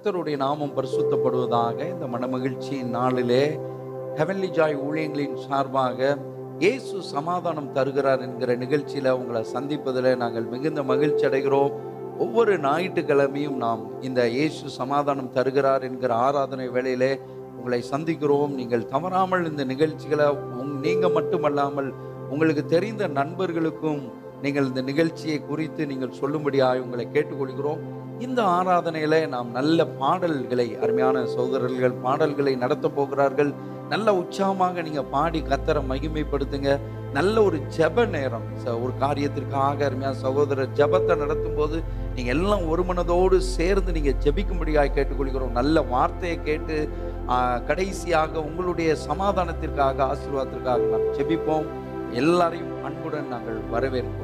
கர்த்தருடைய நாமம் பரிசுத்தப்படுவதாக இந்த மனமகிழ்ச்சியின் நாளிலே ஹெவன்லி ஜாய் ஊழியங்களின் சார்பாக இயேசு சமாதானம் தருகிறார் என்கிற நிகழ்ச்சியில் உங்களை சந்திப்பதில் நாங்கள் மிகுந்த மகிழ்ச்சி அடைகிறோம் ஒவ்வொரு ஞாயிற்றுக்கிழமையும் நாம் இந்த இயேசு சமாதானம் தருகிறார் என்கிற ஆராதனை வேளையிலே உங்களை சந்திக்கிறோம் நீங்கள் தவறாமல் இந்த நிகழ்ச்சிகளை உங் நீங்கள் மட்டுமல்லாமல் உங்களுக்கு தெரிந்த நண்பர்களுக்கும் நீங்கள் இந்த நிகழ்ச்சியை குறித்து நீங்கள் சொல்லும்படியாக உங்களை கேட்டுக்கொள்கிறோம் இந்த ஆராதனையில நாம் நல்ல பாடல்களை அருமையான சகோதரர்கள் பாடல்களை நடத்த போகிறார்கள் நல்ல உற்சாகமாக நீங்க பாடி கத்தரை மகிமைப்படுத்துங்க நல்ல ஒரு ஜெப நேரம் ச- ஒரு காரியத்திற்காக அருமையான சகோதரர் ஜெபத்தை நடத்தும் போது நீங்க எல்லாம் ஒரு மனதோடு சேர்ந்து நீங்க ஜெபிக்கும்படியாக கேட்டுக்கொள்கிறோம் நல்ல வார்த்தையை கேட்டு ஆ, கடைசியாக உங்களுடைய சமாதானத்திற்காக ஆசீர்வாதத்திற்காக நாம் ஜெபிப்போம் எல்லாரையும் அன்புடன் நாங்கள் வரவேற்கிறோம்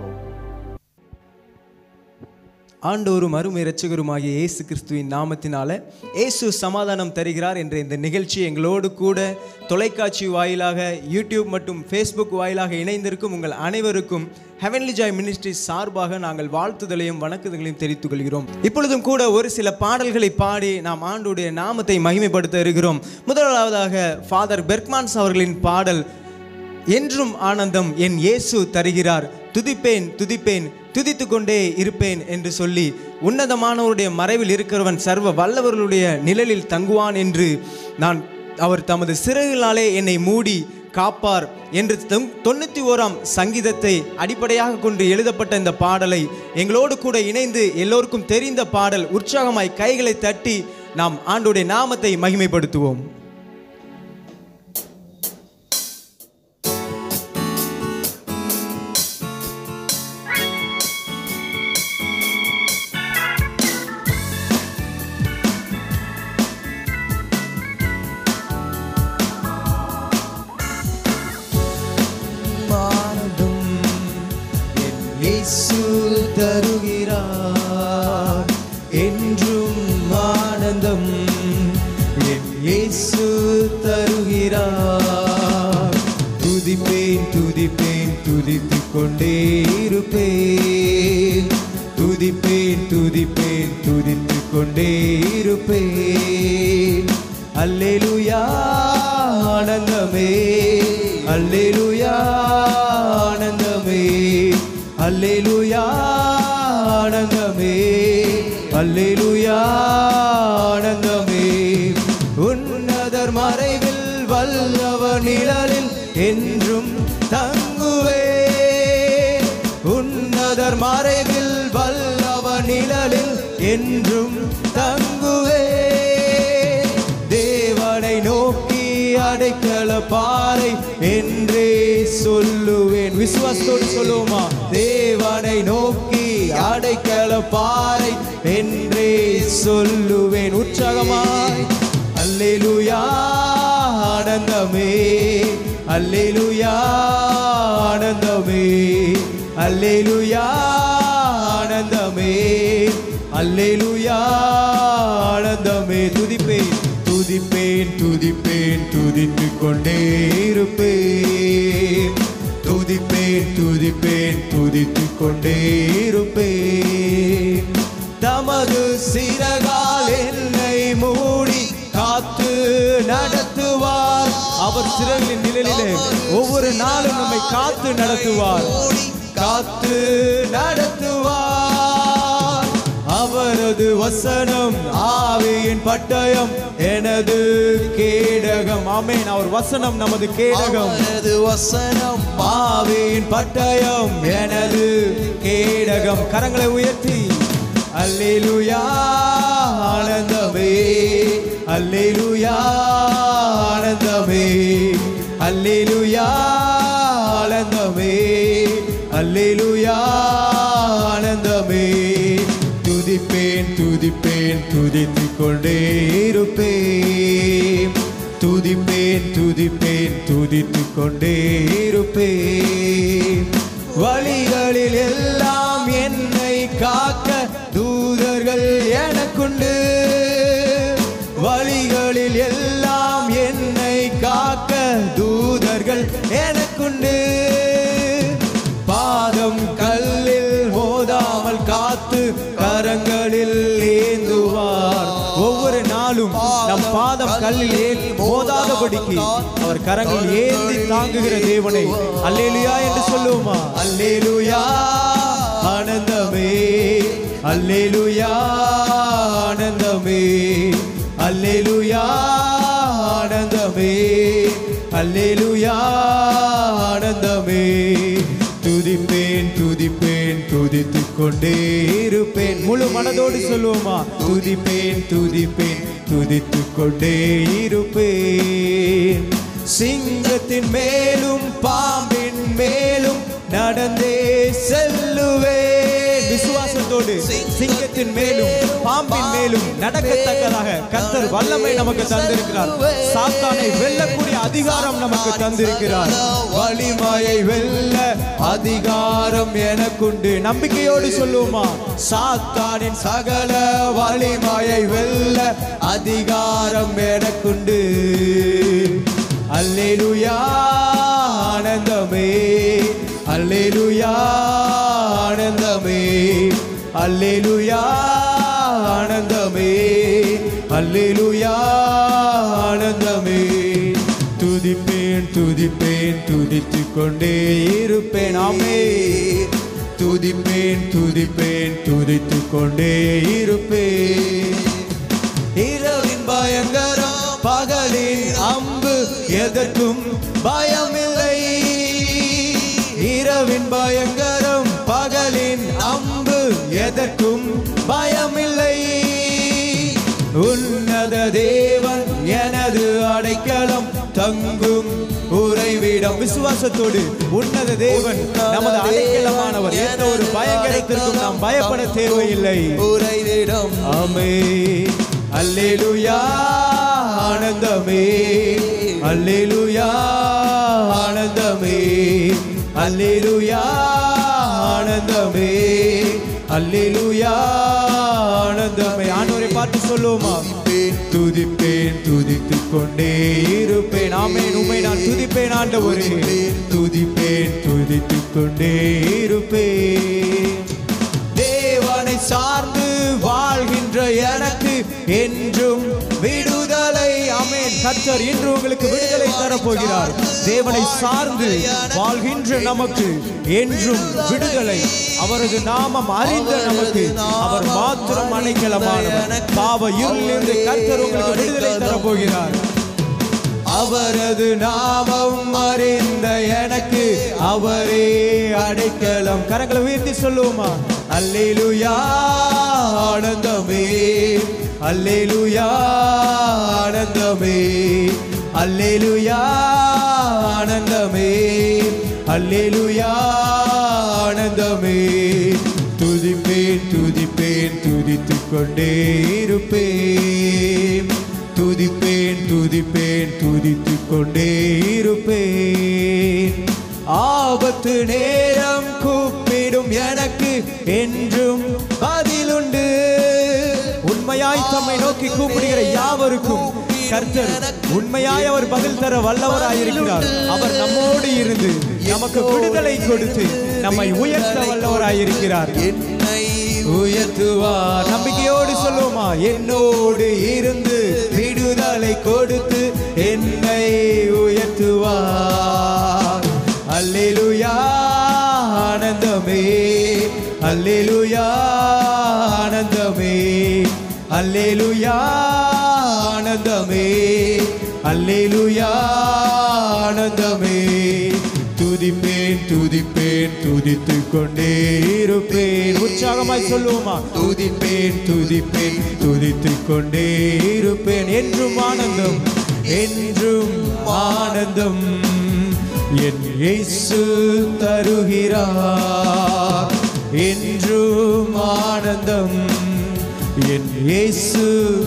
ஆண்டோரும் அருமை இரட்சகருமாகிய இயேசு கிறிஸ்துவின் நாமத்தினால இயேசு சமாதானம் தருகிறார் என்ற இந்த நிகழ்ச்சி எங்களோடு கூட தொலைக்காட்சி வாயிலாக யூடியூப் மற்றும் ஃபேஸ்புக் வாயிலாக இணைந்திருக்கும் உங்கள் அனைவருக்கும் ஹெவன்லி ஜாய் மினிஸ்ட்ரி சார்பாக நாங்கள் வாழ்த்துதலையும் வணக்கங்களையும் தெரிவித்துக் கொள்கிறோம் இப்பொழுதும் கூட ஒரு சில பாடல்களை பாடி நாம் ஆண்டுடைய நாமத்தை மகிமைப்படுத்த இருக்கிறோம் முதலாவதாக ஃபாதர் பெர்க்மான்ஸ் அவர்களின் பாடல் என்றும் ஆனந்தம் என் இயேசு தருகிறார் துதிப்பேன் துதிப்பேன் துதித்து கொண்டே இருப்பேன் என்று சொல்லி உன்னதமானவருடைய மறைவில் இருக்கிறவன் சர்வ வல்லவர்களுடைய நிழலில் தங்குவான் என்று நான் அவர் தமது சிறகுகளாலே என்னை மூடி காப்பார் என்று தொன்- தொண்ணூத்தி ஓராம் சங்கீதத்தை அடிப்படையாக கொண்டு எழுதப்பட்ட இந்த பாடலை எங்களோடு கூட இணைந்து எல்லோருக்கும் தெரிந்த பாடல் உற்சாகமாய் கைகளை தட்டி நாம் ஆண்டுடைய நாமத்தை மகிமைப்படுத்துவோம் ஆனந்தம் என் இயேசு தருகிறார் என்றும் ஆனந்தம் என் இயேசு தருகிறார் துதிப்பேன் துதிப்பேன் துதித்துக் கொண்டே இருப்பேன் துதிப்பேன் துதிப்பேன் துதித்துக் கொண்டே இருப்பேன் அல்லேலூயா ஆனந்தமே அல்லேலூயா ஆனந்தமே அல்லேலூயா ஆனந்தமே அல்லேலூயா ஆனந்தமே உன்னதர் மறைவில் வல்லவ நிழலில் என்றும் தங்குவே உன்னதர் மறைவில் வல்லவ நிழலில் என்றும் தங்குவே தேவனை நோக்கி அடைக்கல பாறை என்றே சொல்லுவேன் விசுவாசத்தோடு சொல்லுவோமா தேவனை நோக்கி அடைக்கல பாறை என்றே சொல்லுவேன் உற்சாகமாய் அல்லேலூயா ஆனந்தமே அல்லேலூயா ஆனந்தமே அல்லேலூயா ஆனந்தமே அல்லேலூயா ஆனந்தமே துதிப்பேன் துதிப்பேன் துதிப்பேன் துதித்துக் கொண்டே இருப்பேன் துதிப்பேன் துதிப்பேன் துதித்துக் கொண்டே இருப்பேன் தமது சிறகால் என்னை மூடி காத்து நடத்துவார் அவர் சிறகின் நிழலிலே ஒவ்வொரு நாளும் நம்மை காத்து நடத்துவார் காத்து நடத்துவார் அவரது வசனம் ஆவியின் பட்டயம் எனது கேடகம் ஆமென் அவர் வசனம் நமது கேடகம் அவரது வசனம் ஆவியின் பட்டயம் எனது கேடகம் கரங்களை உயர்த்தி அல்லேலூயா ஆனந்தமே அல்லேலூயா ஆனந்தமே அல்லேலூயா ஆனந்தமே அல்லேலூயா ஆனந்தமே துதிப்பேன் துதிப்பேன் துதித்துக் கொண்டே இருப்பேன் துதிப்பேன் துதிப்பேன் துதித்துக் கொண்டே இருப்பேன் வழிகளில் எல்லாம் என்னை காக்க தூதர்கள் எனக்குண்டு வழிகளில் எல்லாம் என்னை காக்க தூதர்கள் எனக்குண்டு பாதம் கல்லில் மோதாமல் காத்து கரங்களில் ஏந்துவார் ஒவ்வொரு நாளும் நம் பாதம் கல்லில் ஏறி போதாதபடிக்கு அவர் கரங்கள் ஏந்தி தாங்குகிற தேவனை அல்லேலுயா என்று சொல்லுவோமா அல்லேலுயா ஆனந்தமே அல்லேலுயா ஆனந்தமே அல்லேலுயா ஆனந்தமே அல்லேலுயா ஆனந்தமே துதிப்பேன் துதிப்பேன் துதித்துக் கொண்டே இருப்பேன் முழு மனதோடு சொல்லுவோமா துதிப்பேன் துதிப்பேன் துதித்துக் கொண்டே இருப்பேன் சிங்கத்தின் மேலும் பாம்பின் மேலும் நடந்தே செல்லுவேன் விசுவாசத்தோடு சிங்கத்தின் மேலும் பாம்பின் மேலும் நடக்கத்தக்கதாக கர்த்தர் வல்லமை நமக்கு தந்திருக்கிறார் சாத்தானை வெல்லக்கூடிய அதிகாரம் நமக்கு தந்திருக்கிறார் வலிமையை வெல்ல அதிகாரம் எனக்குண்டு நம்பிக்கையோடு சொல்லுவோமா சாத்தானின் சகல வலிமையை வெல்ல அதிகாரம் எனக்குண்டு அல்லேலுயா ஆனந்தமே அல்லேலுயா ஆனந்தமே அல்லேலுயா ஆனந்தமே அல்லேலுயா ஆனந்தமே துதிப்பேன் துதிப்பேன் துதித்துக் கொண்டே இருப்பேன் ஆமே துதிப்பேன் துதிப்பேன் துதித்துக் கொண்டே இருப்பேன் இரவின் பயங்கரம் பகலின் அம்பு எதற்கும் பயமில்லை இரவின் பயங்கரம் பகலின் அம்பு எதற்கும் பயமில்லை உன்னத தேவன் எனது அடைக்கலம் தங்கும் உறைவிடம் விசுவாசத்தோடு உன்னத தேவன் நமது அடைக்கலமானவர் எந்த ஒரு பயங்கரத்திற்கும் நாம் பயப்பட தேவையில்லை உறைவிடம் ஆமே அல்லேலுயா ஆனந்தமே அல்லேலுயா ஆனந்தமே அல்லேலுயா ஆனந்தமே அல்லேலுயா ஆனந்தமே ஆண்டவரை பார்த்து சொல்லுவோமா துதிப்பேன் துதித்துக் கொண்டே இருப்பேன் ஆமேன் உண்மை நான் துதிப்பேன் ஆண்டவரே துதிப்பேன் துதித்துக் கொண்டே இருப்பேன் தேவனை சார்ந்து வாழ்கின்ற எனக்கு என்றும் விடுதலை அமேன் கர்த்தர் இன்று உங்களுக்கு விடுதலை தரப்போகிறார் தேவனை சார்ந்து வாழ்கின்ற நமக்கு என்றும் விடுதலை அவரது நாமம் அறிந்த நமக்கு அவர் மாத்திரம் அணைக்கலமானவர் பாவ இருளிலிருந்து கர்த்தர் உங்களுக்கு விடுதலை தரப்போகிறார் அவரது நாமம் அறிந்த எனக்கு அவரே அடைக்கலம் கரங்களை உயர்த்தி சொல்லுவோமா அல்லேலுயா ஆனந்தமே அல்லேலுயா ஆனந்தமே அல்லேலுயா ஆனந்தமே அல்லேலுயா ஆனந்தமே துதிப்பேன் துதிப்பேன் துதித்துக் கொண்டே இருப்பேன் துதிப்பேன் துதிப்பேன் துதித்துக் கொண்டே இருப்பேன் ஆபத்து நேரம் கூப்பிடும் எனக்கு என்றும் பதிலுண்டு உண்மையாய் தம்மை நோக்கி கூப்பிடுகிற யாவருக்கும் கர்த்தர் உண்மையாய் அவர் பதில் தர வல்லவராயிருக்கிறார் அவர் நம்மோடு இருந்து நமக்கு விடுதலை கொடுத்து நம்மை உயர்த்த வல்லவராயிருக்கிறார் என்னை உயர்த்துவார் நம்பிக்கையோடு சொல்லுவோமா என்னோடு இருந்து விடுதலை கொடுத்து என்னை உயர்த்துவார் அல்லேலுயா ஆனந்தமே அல்லேலுயா ஆனந்தமே அல்லேலுயா ஆனந்தமே அல்லேலுயா ஆனந்தமே துதிப்பேன் துதிப்பேன் துதித்துக் கொண்டே இருப்பேன் உற்சாகமாய் சொல்லுவோமா துதிப்பேன் துதிப்பேன் துதித்துக் கொண்டே இருப்பேன் என்றும் ஆனந்தம் என்றும் ஆனந்தம் என் இயேசு தருகிறார் என்றும் ஆனந்தம் என் இயேசு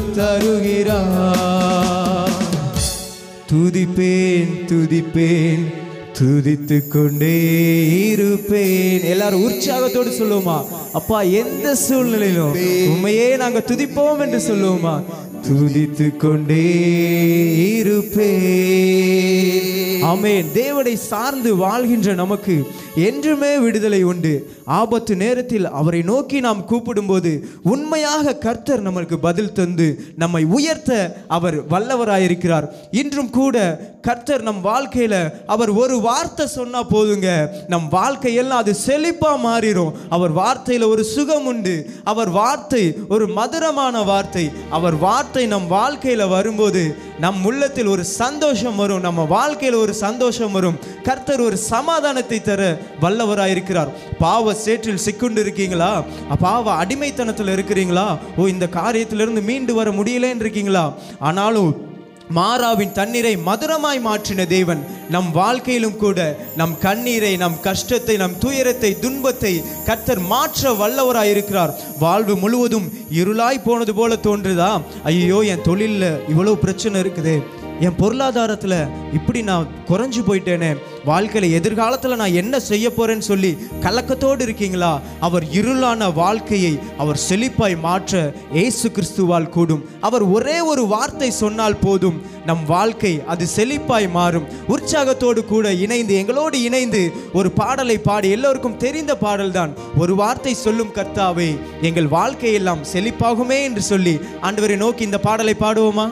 தருகிறார் துதிப்பேன் துதிப்பேன் துதித்துக் கொண்டே இருப்பேன் எல்லாரும் உற்சாகத்தோடு சொல்லுவோமா அப்பா எந்த சூழ்நிலையிலும் உண்மையே நாங்க துதிப்போம் என்று சொல்லுவோமா துதித்து கொண்டே இருப்பே ஆமென் தேவனை சார்ந்து வாழ்கின்ற நமக்கு என்றுமே விடுதலை உண்டு ஆபத்து நேரத்தில் அவரை நோக்கி நாம் கூப்பிடும்போது உண்மையாக கர்த்தர் நமக்கு பதில் தந்து நம்மை உயர்த்த அவர் வல்லவராயிருக்கிறார் இன்றும் கூட கர்த்தர் நம் வாழ்க்கையில அவர் ஒரு வார்த்தை சொன்னா போதுங்க நம் வாழ்க்கையெல்லாம் அது செழிப்பா மாறிடும் அவர் வார்த்தையில ஒரு சுகம் உண்டு அவர் வார்த்தை ஒரு மதுரமான வார்த்தை அவர் வார்த்தை நம் வாழ்க்கையில வரும்போது நம் உள்ளத்தில் ஒரு சந்தோஷம் வரும் நம்ம வாழ்க்கையில ஒரு சந்தோஷம் வரும் கர்த்தர் ஒரு சமாதானத்தை தர வல்லவராயிருக்கிறார் பாவ சேற்றில் சிக்குண்டு இருக்கீங்களா பாவ அடிமைத்தனத்தில் இருக்கிறீங்களா ஓ இந்த காரியத்திலிருந்து மீண்டு வர முடியலன்னு இருக்கீங்களா ஆனாலும் மாறாவின் தண்ணீரை மதுரமாய் மாற்றின தேவன் நம் வாழ்க்கையிலும் கூட நம் கண்ணீரை நம் கஷ்டத்தை நம் துயரத்தை துன்பத்தை கர்த்தர் மாற்ற வல்லவராய் இருக்கிறார் வாழ்வு முழுவதும் இருளாய் போனது போல தோன்றுதா ஐயோ என் தொழிலில் இவ்வளோ பிரச்சனை இருக்குது என் பொருளாதாரத்தில் இப்படி நான் குறைஞ்சு போயிட்டேனே வாழ்க்கையில் எதிர்காலத்தில் நான் என்ன செய்ய போறேன்னு சொல்லி கலக்கத்தோடு இருக்கீங்களா அவர் இருளான வாழ்க்கையை அவர் செழிப்பாய் மாற்ற இயேசு கிறிஸ்துவால் கூடும் அவர் ஒரே ஒரு வார்த்தை சொன்னால் போதும் நம் வாழ்க்கை அது செழிப்பாய் மாறும் உற்சாகத்தோடு கூட இணைந்து எங்களோடு இணைந்து ஒரு பாடலை பாடி எல்லோருக்கும் தெரிந்த பாடல்தான் ஒரு வார்த்தை சொல்லும் கர்த்தாவே எங்கள் வாழ்க்கையெல்லாம் செழிப்பாகுமே என்று சொல்லி ஆண்டவரை நோக்கி இந்த பாடலை பாடுவோமா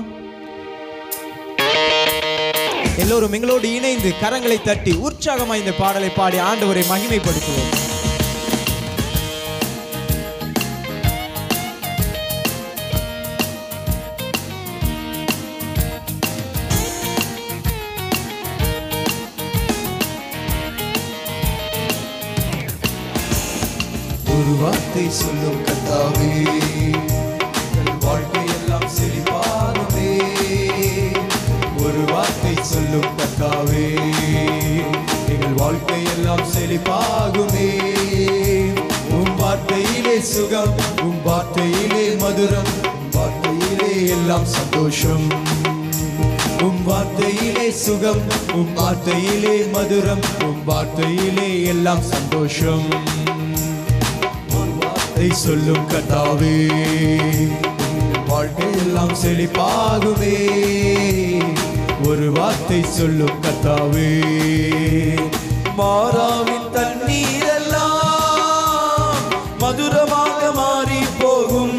எல்லோரும் எங்களோடு இணைந்து கரங்களை தட்டி உற்சாகமாய் இந்த பாடலை பாடி ஆண்டவரை மகிமைப்படுத்துவோம் ஒரு வார்த்தை சொல்லும் கத்தாவே எங்கள் வாழ்க்கையெல்லாம் செழிப்பாகவே ஒரு வார்த்தை சொல்லும் கத்தாவே எங்கள் வாழ்க்கையெல்லாம் செழிப்பாகுமே உம் வார்த்தையிலே சுகம் உம் வார்த்தையிலே மதுரம் உம் வார்த்தையிலே எல்லாம் சந்தோஷம் உம் வார்த்தையிலே சுகம் உம் வார்த்தையிலே மதுரம் உம் வார்த்தையிலே எல்லாம் சந்தோஷம் ஒரு வார்த்தை சொல்லும் கத்தாவே எங்கள் வாழ்க்கையெல்லாம் செழிப்பாகுமே ஒரு வார்த்தை சொல்லும் கத்தாவே மாறாவின் தண்ணீர் எல்லாம் மதுரமாக மாறி போகும்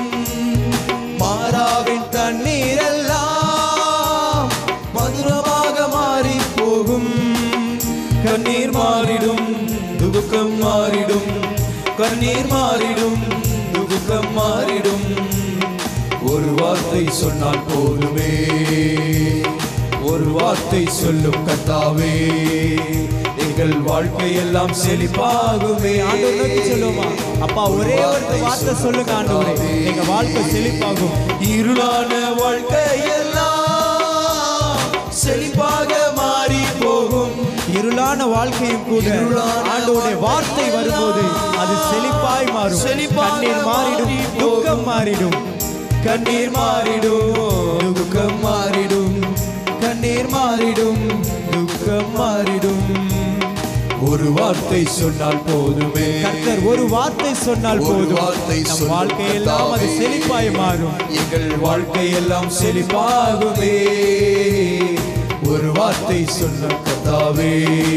மாறாவின் தண்ணீர் எல்லாம் மதுரமாக மாறி போகும் கண்ணீர் மாறிடும் துக்கம் மாறிடும் கண்ணீர் மாறிடும் துக்கம் மாறிடும் ஒரு வார்த்தை சொன்னால் போதுமே ஒரு வார்த்தை சொல்லும் கத்தாவே எங்கள் வாழ்க்கையெல்லாம் செழிப்பாகுமே ஆண்டவர் நோக்கி சொல்லுவோமா அப்பா ஒரே ஒரு வார்த்தை சொல்லுங்க ஆண்டவரே எங்க வாழ்க்கை செழிப்பாகும் இருளான வாழ்க்கையெல்லாம் செழிப்பாக மாறி போகும் இருளான வாழ்க்கையும் கூட இருளான ஆண்டவருடைய வார்த்தை வரும்போது அது செழிப்பாய் மாறும் செழிப்பாக கண்ணீர் மாறிடும் மாறி துக்கம் மாறிடும் கண்ணீர் மாறிடும் துக்கம் மாறிடும் கண்ணீர் மாறிடும் துக்கம் மாறிடும் ஒரு வார்த்தை சொன்னால் போதுமே கர்த்தர் ஒரு வார்த்தை சொன்னால் ஒரு போதும் வார்த்தை நம் சொல்லும் வாழ்க்கையெல்லாம் அது கர்த்தாவே. செழிப்பாய் மாறும் எங்கள் வாழ்க்கையெல்லாம் செழிப்பாகுமே ஒரு வார்த்தை சொன்ன கத்தாவே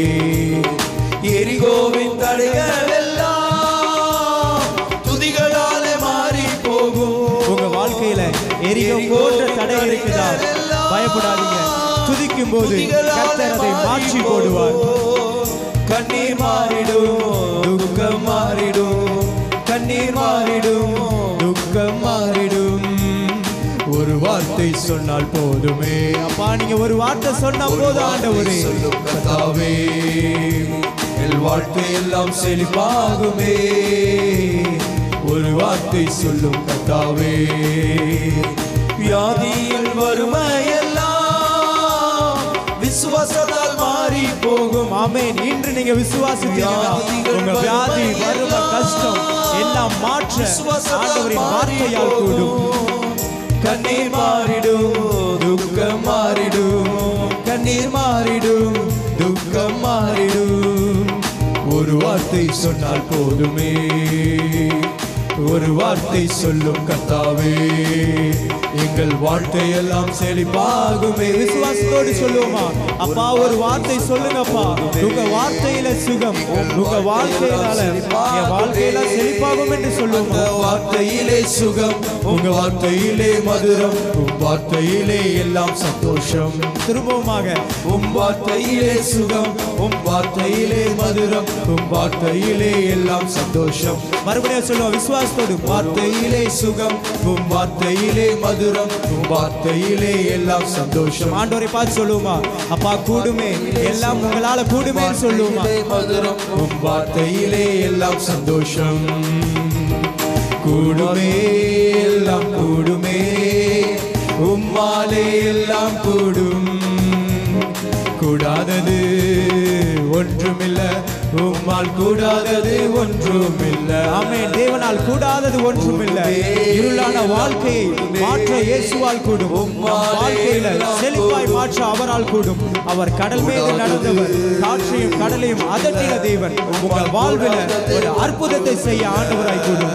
எரிகோவின் தடைகள் எல்லாம் துதிகளாலே மாறி போகும் உங்க வாழ்க்கையில எரிகோ போன்ற தடை இருக்குதா பயப்படாதீங்க துதிக்கும் போது கர்த்தர் அதை மாற்றி போடுவார் கண்ணீர் மாறிடும் துக்கம் மாறிடும் கண்ணீர் மாறிடும் துக்கம் மாறிடும் ஒரு வார்த்தை சொன்னால் போதுமே அப்பா நீங்க ஒரு வார்த்தை சொன்னா போதும் ஆண்டவரே சொல்லும் கத்தாவே எல் வாழ்க்கை எல்லாம் செழிப்பாகுமே ஒரு வார்த்தை சொல்லும் கத்தாவே வியாதியில் வறுமையெல்லாம் விசுவாசத்தால் மாறி போகும் ஆமென் இன்று நீங்க விசுவாசித்தீங்கன்னா உங்க வியாதி வறுமை கஷ்டம் எல்லாம் மாற்ற ஆண்டவரின் வார்த்தையால் கூடும் கண்ணீர் மாறிடும் துக்கம் மாறிடும் கண்ணீர் மாறிடும் துக்கம் மாறிடும் ஒரு வார்த்தை சொன்னால் போதுமே ஒரு வார்த்தை சொல்லும் கத்தாவே எங்கள் வாழ்க்கை எல்லாம் செழிப்பாகுமே விசுவாசத்தோடு சொல்லுவோமா அப்பா ஒரு வார்த்தை சொல்லுங்கப்பா உங்க வார்த்தையில சுகம் உங்க வாழ்க்கையினால என் வாழ்க்கையில செழிப்பாகும் என்று சொல்லுவோமா உங்க வார்த்தையிலே சுகம் உங்க வார்த்தையிலே மதுரம் உம் வார்த்தையிலே எல்லாம் சந்தோஷம் திரும்பவுமாக உம் வார்த்தையிலே சுகம் உம் வார்த்தையிலே மதுரம் உம் வார்த்தையிலே எல்லாம் சந்தோஷம் மறுபடியும் சொல்லுவோம் விசுவாசத்தோடு வார்த்தையிலே சுகம் உம் வார்த்தையிலே மதுரம் உம் வார்த்தையிலே எல்லாம் சந்தோஷம் ஆண்டவரை பார்த்து சொல்லுவோமா அப்பா கூடுமே எல்லாம் உங்களால கூடுமே சொல்லுவோமா வார்த்தையிலே மதுரம் உம் வார்த்தையிலே எல்லாம் சந்தோஷம் கூடுமே எல்லாம் கூடுமே உம்மாலே எல்லாம் கூடும் கூடாதது ஒன்றுமில்ல உம்மால் கூடாதது ஒன்றுமில்ல ஆமென் தேவனால் கூடாதது ஒன்றுமில்லை இருளான வாழ்க்கையை மாற்ற இயேசுவால் கூடும் நம் வாழ்க்கையில செழிப்பாய் மாற்ற அவரால் கூடும் அவர் கடல் மீது நடந்தவர் காற்றையும் கடலையும் அதட்டின தேவன் உங்கள் வாழ்வில ஒரு அற்புதத்தை செய்ய ஆண்டவராய் கூடும்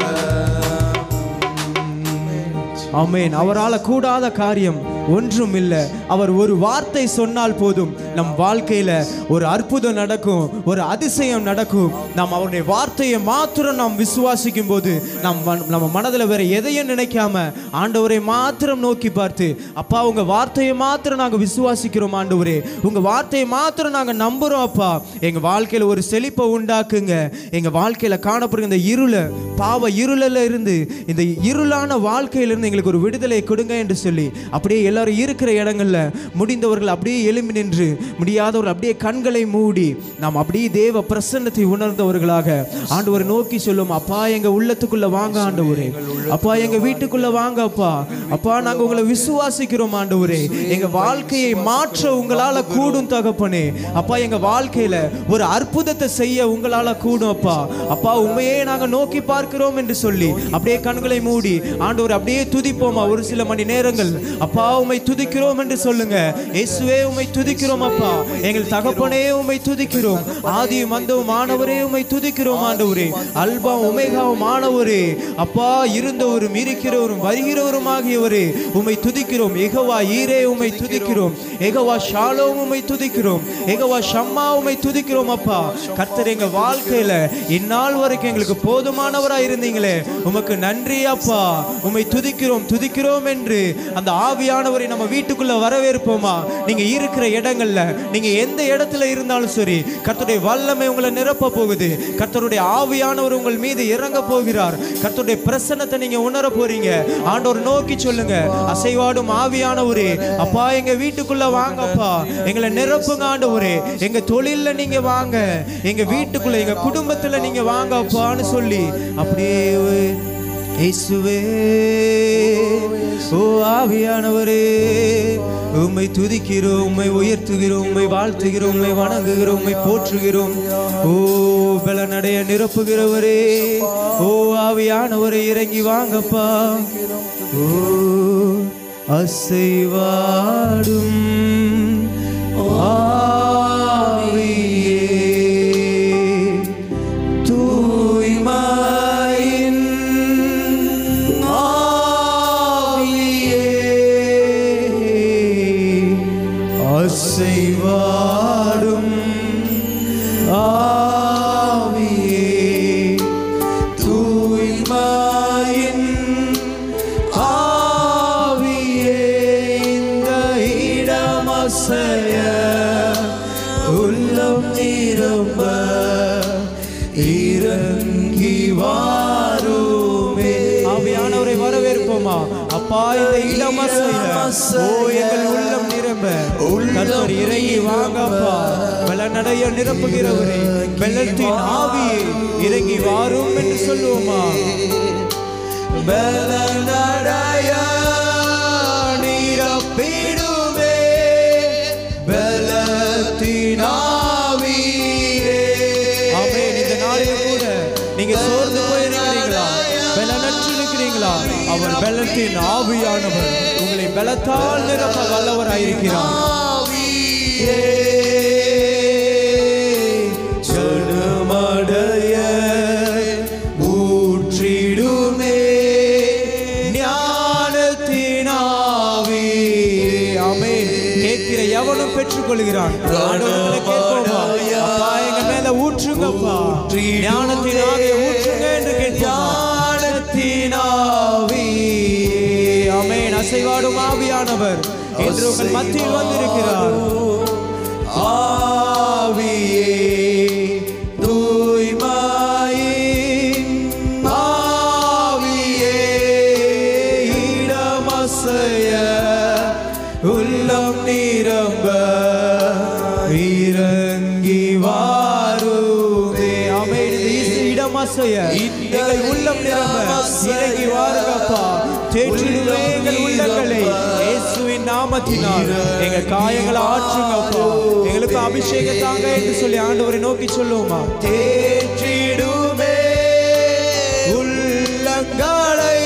ஆமென் அவரால கூடாத காரியம் ஒன்றும் இல்லை அவர் ஒரு வார்த்தை சொன்னால் போதும் நம் வாழ்க்கையில ஒரு அற்புதம் நடக்கும் ஒரு அதிசயம் நடக்கும் நாம் அவருடைய வார்த்தையை மாத்திரம் நாம் விசுவாசிக்கும் போது நம் மன- நம்ம மனதில் வேற எதையும் நினைக்காம ஆண்டவரை மாத்திரம் நோக்கி பார்த்து அப்பா உங்க வார்த்தையை மாத்திரம் நாங்கள் விசுவாசிக்கிறோம் ஆண்டவரே உங்க வார்த்தையை மாத்திரம் நாங்கள் நம்புறோம் அப்பா எங்க வாழ்க்கையில ஒரு செழிப்பை உண்டாக்குங்க எங்க வாழ்க்கையில காணப்படுற இந்த இருள பாவ இருளில் இருந்து இந்த இருளான வாழ்க்கையிலிருந்து எங்களுக்கு ஒரு விடுதலை கொடுங்க என்று சொல்லி அப்படியே எல்லாரும் இருக்கிற இடங்கள்ல முடிந்தவர்கள் அப்படியே எழும்பி நின்று முடியாதவர்கள் அப்படியே கண்களை மூடி நாம் அப்படியே தேவ பிரசன்னத்தை உணர்ந்தவர்களாக ஆண்டவரை நோக்கி சொல்லும் அப்பா எங்க உள்ளத்துக்குள்ள வாங்க ஆண்டவரே அப்பா எங்க வீட்டுக்குள்ள வாங்க அப்பா அப்பா நாங்க உங்களை விசுவாசிக்கிறோம் ஆண்டவரே எங்க வாழ்க்கையை மாற்ற உங்களால கூடும் தகப்பனே அப்பா எங்க வாழ்க்கையில ஒரு அற்புதத்தை செய்ய உங்களால கூடும் அப்பா அப்பா உண்மையே நாங்க நோக்கி பார்க்கிறோம் என்று சொல்லி அப்படியே கண்களை மூடி ஆண்டவர் அப்படியே துதிப்போமா ஒரு சில மணி நேரங்கள் அப்பா உம்மை துதிக்கிறோம் என்று சொல்லுங்க இயேசுவே உம்மை துதிக்கிறோம் அப்பா எங்கள் தகப்பனே உம்மை துதிக்கிறோம் ஆதியும் அந்தவும் மாணவரே உம்மை துதிக்கிறோம் ஆண்டவரே அல்பா உமேகாவும் மாணவரே அப்பா இருந்தவரும் இருக்கிறவரும் வருகிறவரும் ஆகியவரே உம்மை துதிக்கிறோம் எகவா ஈரே உம்மை துதிக்கிறோம் எகவா ஷாலோம் உம்மை துதிக்கிறோம் எகவா ஷம்மா உம்மை துதிக்கிறோம் அப்பா கர்த்தர் எங்க வாழ்க்கையில இந்நாள் வரைக்கும் எங்களுக்கு போதுமானவரா இருந்தீங்களே உமக்கு நன்றி அப்பா உம்மை துதிக்கிறோம் துதிக்கிறோம் என்று அந்த ஆவியானவரை நம்ம வீட்டுக்குள்ள வரவேற்போமா நீங்க இருக்கிற இடங்கள்ல நீங்க எந்த இடத்துல இருந்தாலும் சரி கர்த்தருடைய வல்லமை உங்களை நிரப்ப போகுது கர்த்தருடைய ஆவியானவர் உங்கள் மீது இறங்க போகிறார் கர்த்தருடைய பிரசன்னத்தை நீங்க உணர போறீங்க ஆண்டவர் நோக்கி சொல்லுங்க அசைவாடும் ஆவியானவரே அப்பா எங்க வீட்டுக்குள்ள வாங்கப்பா எங்களை நிரப்புங்க ஆண்டவரே எங்க தொழில்ல நீங்க வாங்க எங்க வீட்டுக்குள்ள எங்க குடும்பத்துல நீங்க வாங்க அப்பான்னு சொல்லி அப்படியே இயேசுவே ஓ ஆவியானவரே உம்மை துதிக்கிறோம் உம்மை உயர்த்துகிறோம் உம்மை வாழ்த்துகிறோம் உம்மை வணங்குகிறோம் உம்மை போற்றுகிறோம் ஓ பலனடைய நிரப்புகிறவரே ஓ ஆவியானவரே இறங்கி வாங்கப்பா ஓ அசைவாடும் ஆவியே தூய்மையின் ஆவியே அசைவாடும் ஆவியே தூய்மையின் ஆவியே இந்த இடம் அசைய உள்ளம் நிரம்ப இறங்கி வாருமே ஆவியானவரை வரவேற்போமா அப்பா இந்த இடம் அசைய ஓ எங்கள் உள்ளம் நிரம்ப கர்த்தர் இறங்கி வாங்க அப்பா வெள்ளநடைய நிரப்புகிறவரே வெள்ளத்தின் ஆவியே இறங்கி வாரும் என்று சொல்லுவோமா பலனடைய நிரப்பிடுமே பலத்தினாவியே ஆமென் இந்த நாளில் கூட நீங்க சோர்ந்து போயிருக்கிறீங்களா பலனற்று இருக்கிறீங்களா அவர் பலத்தின் ஆவியானவர் உங்களை பலத்தால் நிரப்ப வல்லவராயிருக்கிறார் ஆவியே ஜனமடைய ஊற்றிடுமே ஞானத்தினாவியே கேட்கிற எவனும் பெற்றுக்கொள்கிறான் ஆண்டவரிடத்துல கேட்போமா அப்பா எங்க மேல ஊற்றுங்கப்பா ஞானத்தின் ஆவியை ஊற்றுங்க என்று கேட்போமா ஞானத்தினாவி ஆமென் அசைவாடும் ஆவியானவர் இன்று உங்கள் மத்தியில் வந்திருக்கிறார் ஆவியே தூய்மையின் ஆவியே இடமசைய உள்ளம் நிரம்ப இறங்கி வாருமே ஆமென் இந்த இசை இடமாசைய எங்கள் உள்ளம் நிரம்ப இறங்கி வாருங்கப்பா தேற்றிடுவே எங்கள் உள்ளங்களை இயேசுவின் நாமத்தினால் எங்கள் காயங்களை ஆற்றுங்கப்பா எங்களுக்கு அபிஷேகம் தாங்க என்று சொல்லி ஆண்டவரை நோக்கி சொல்லுவோமா தேற்றிடுமே உள்ளங்களை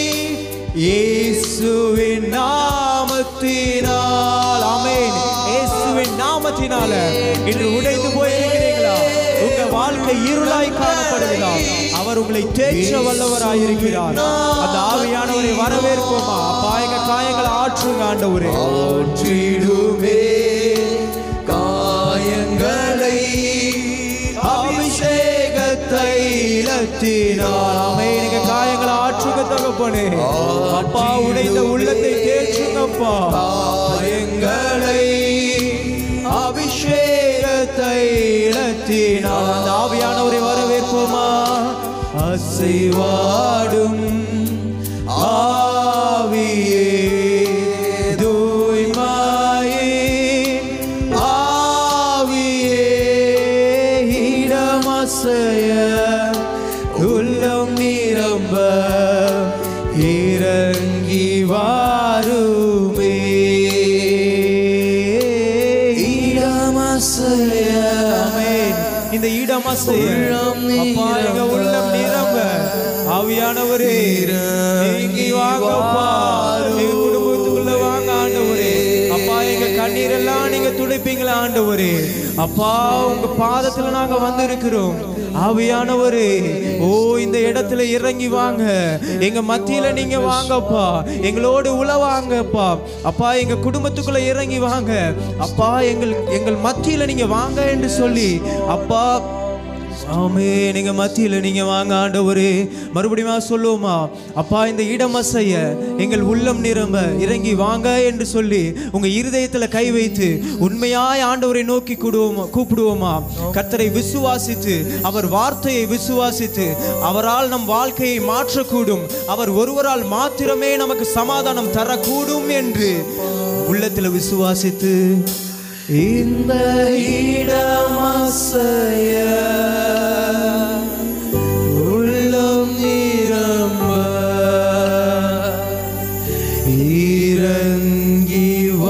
இயேசுவின் நாமத்தினால் ஆமென் இயேசுவின் நாமத்தினால இன்று உடைந்து போயிருக்கிறீங்களா உங்க வாழ்க்கை இருளாய் காணப்படுகிறா அவர் உங்களை தேற்ற வல்லவராய் இருக்கிறார் அந்த ஆவியானவரை வரவேற்போமா அப்பா எங்க காயங்களை ஆற்றுங்க ஆண்டவரே ஆற்றிடுமே காயங்களை அபிஷேக தைலத்தினால் ஆமென் எங்க காயங்களை ஆற்றுங்க தகப்பனே அப்பா உடைந்த உள்ளத்தை தேற்றுங்கப்பா காயங்களை அபிஷேக தைலத்தினால் அந்த ஆவியானவரை வரவேற்போமா அசைவாடும் ஆவியே தூய்மையே ஆவியே இடமசைய உள்ளம் நிரம்ப இறங்கி வாருமே இடமசைய ஆமென். இந்த இடம் அசைய அப்பா எங்க உள்ளம் நிரம்ப ஆவியானவரே நீங்கி வாங்கப்பா எங்க குடும்பத்துக்குள்ள வாங்க ஆண்டவரே அப்பா எங்க கண்ணீரெல்லாம் நீங்க துடைப்பீங்களா ஆண்டவரே அப்பா உங்க பாதத்துல நாங்க வந்திருக்கிறோம் ஆவியானவரே ஓ இந்த இடத்துல இறங்கி வாங்க எங்க மத்தியில நீங்க வாங்கப்பா எங்களோடு உளவாங்கப்பா அப்பா எங்க குடும்பத்துக்குள்ள இறங்கி வாங்க அப்பா எங்கள் எங்கள் மத்தியில நீங்க வாங்க என்று சொல்லி அப்பா ஆமே நீங்க மத்தியில நீங்க வாங்க ஆண்டவரே மறுபடியும் சொல்லுவோமா அப்பா இந்த இடம் அசைய எங்கள் உள்ளம் நிரம்ப இறங்கி வாங்க என்று சொல்லி உங்க இருதயத்துல கை வைத்து உண்மையாய் ஆண்டவரை நோக்கி கூடுவோமா கூப்பிடுவோமா கர்த்தரை விசுவாசித்து அவர் வார்த்தையை விசுவாசித்து அவரால் நம் வாழ்க்கையை மாற்றக்கூடும் அவர் ஒருவரால் மாத்திரமே நமக்கு சமாதானம் தரக்கூடும் என்று உள்ளத்துல விசுவாசித்து இந்த இடமசைய உள்ளம் நிரம்ப இறங்கி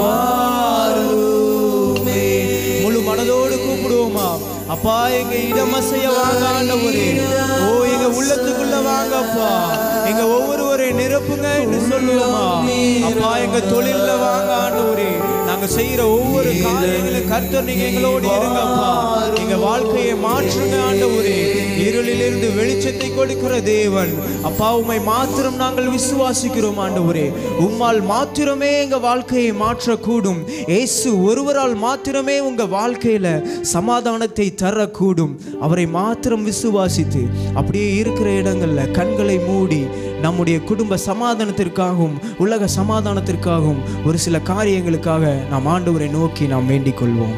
வாருமே முழு மனதோடு கூப்பிடுவோமா அப்பா எங்க இடமசைய வாங்க ஆண்டவரே ஓ எங்க உள்ளத்துக்குள்ள வாங்கப்பா எங்க ஒவ்வொருவரை நிரப்புங்க என்று சொல்லுவோமா அப்பா எங்க தொழில்ல வாங்க ஆண்டவரே நாங்க செய்யற ஒவ்வொரு காரியங்களும் கர்த்தர் நீங்க எங்களோடு இருங்கப்பா எங்க வாழ்க்கையை மாற்றுங்க ஆண்டவரே இருளிலிருந்து வெளிச்சத்தை கொடுக்கிற தேவன் அப்பா உம்மை மாத்திரம் நாங்கள் விசுவாசிக்கிறோம் ஆண்டவரே உம்மால் மாத்திரமே எங்க வாழ்க்கையை மாற்றக்கூடும் இயேசு ஒருவரால் மாத்திரமே உங்க வாழ்க்கையில சமாதானத்தை தரக்கூடும் அவரை மாத்திரம் விசுவாசித்து அப்படியே இருக்கிற இடங்கள்ல கண்களை மூடி நம்முடைய குடும்ப சமாதானத்திற்காகவும் உலக சமாதானத்திற்காகவும் ஒரு சில காரியங்களுக்காக நாம் ஆண்டவரை நோக்கி நாம் வேண்டிக் கொள்வோம்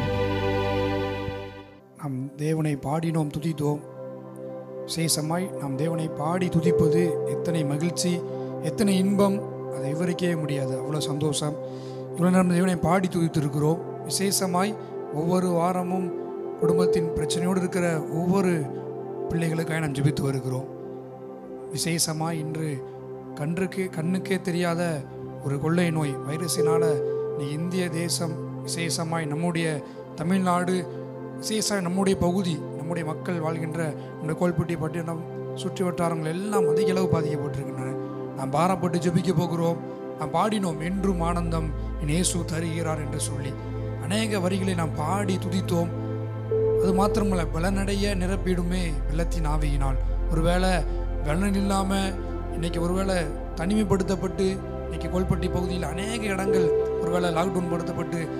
நாம் தேவனை பாடினோம் துதித்தோம் விசேஷமாய் நாம் தேவனை பாடி துதிப்பது எத்தனை மகிழ்ச்சி எத்தனை இன்பம் அதை விவரிக்கவே முடியாது அவ்வளோ சந்தோஷம் இவ்வளோ நேரம் தேவனை பாடி துதித்திருக்கிறோம் விசேஷமாய் ஒவ்வொரு வாரமும் குடும்பத்தின் பிரச்சனையோடு இருக்கிற ஒவ்வொரு பிள்ளைகளுக்காக நாம் ஜெபித்து வருகிறோம் விசேஷமாய் இன்று கன்றுக்கு கண்ணுக்கே தெரியாத ஒரு கொள்ளை நோய் வைரஸினால் இன்னைக்கு இந்திய தேசம் விசேஷமாய் நம்முடைய தமிழ்நாடு விசேஷம் நம்முடைய பகுதி நம்முடைய மக்கள் வாழ்கின்ற நம்முடைய கோல்பட்டி பட்டினம் சுற்று வட்டாரங்கள் எல்லாம் அதிக அளவு பாதிக்கப்பட்டிருக்கின்றன நாம் பாரப்பட்டு ஜெபிக்க போகிறோம் நாம் பாடினோம் என்றும் ஆனந்தம் என் இயேசு தருகிறார் என்று சொல்லி அநேக வரிகளை நாம் பாடி துதித்தோம் அது மாத்திரமல்ல பலனடைய நிரப்பிடுமே வெள்ளத்தின் ஆவியினால் ஒருவேளை வெள்ளம் இல்லாமல் இன்னைக்கு ஒருவேளை தனிமைப்படுத்தப்பட்டு இன்னைக்கு கோல்பட்டி பகுதியில் அநேக இடங்கள் ஒருவேளை லாக்டவுன் படுத்தப்பட்டு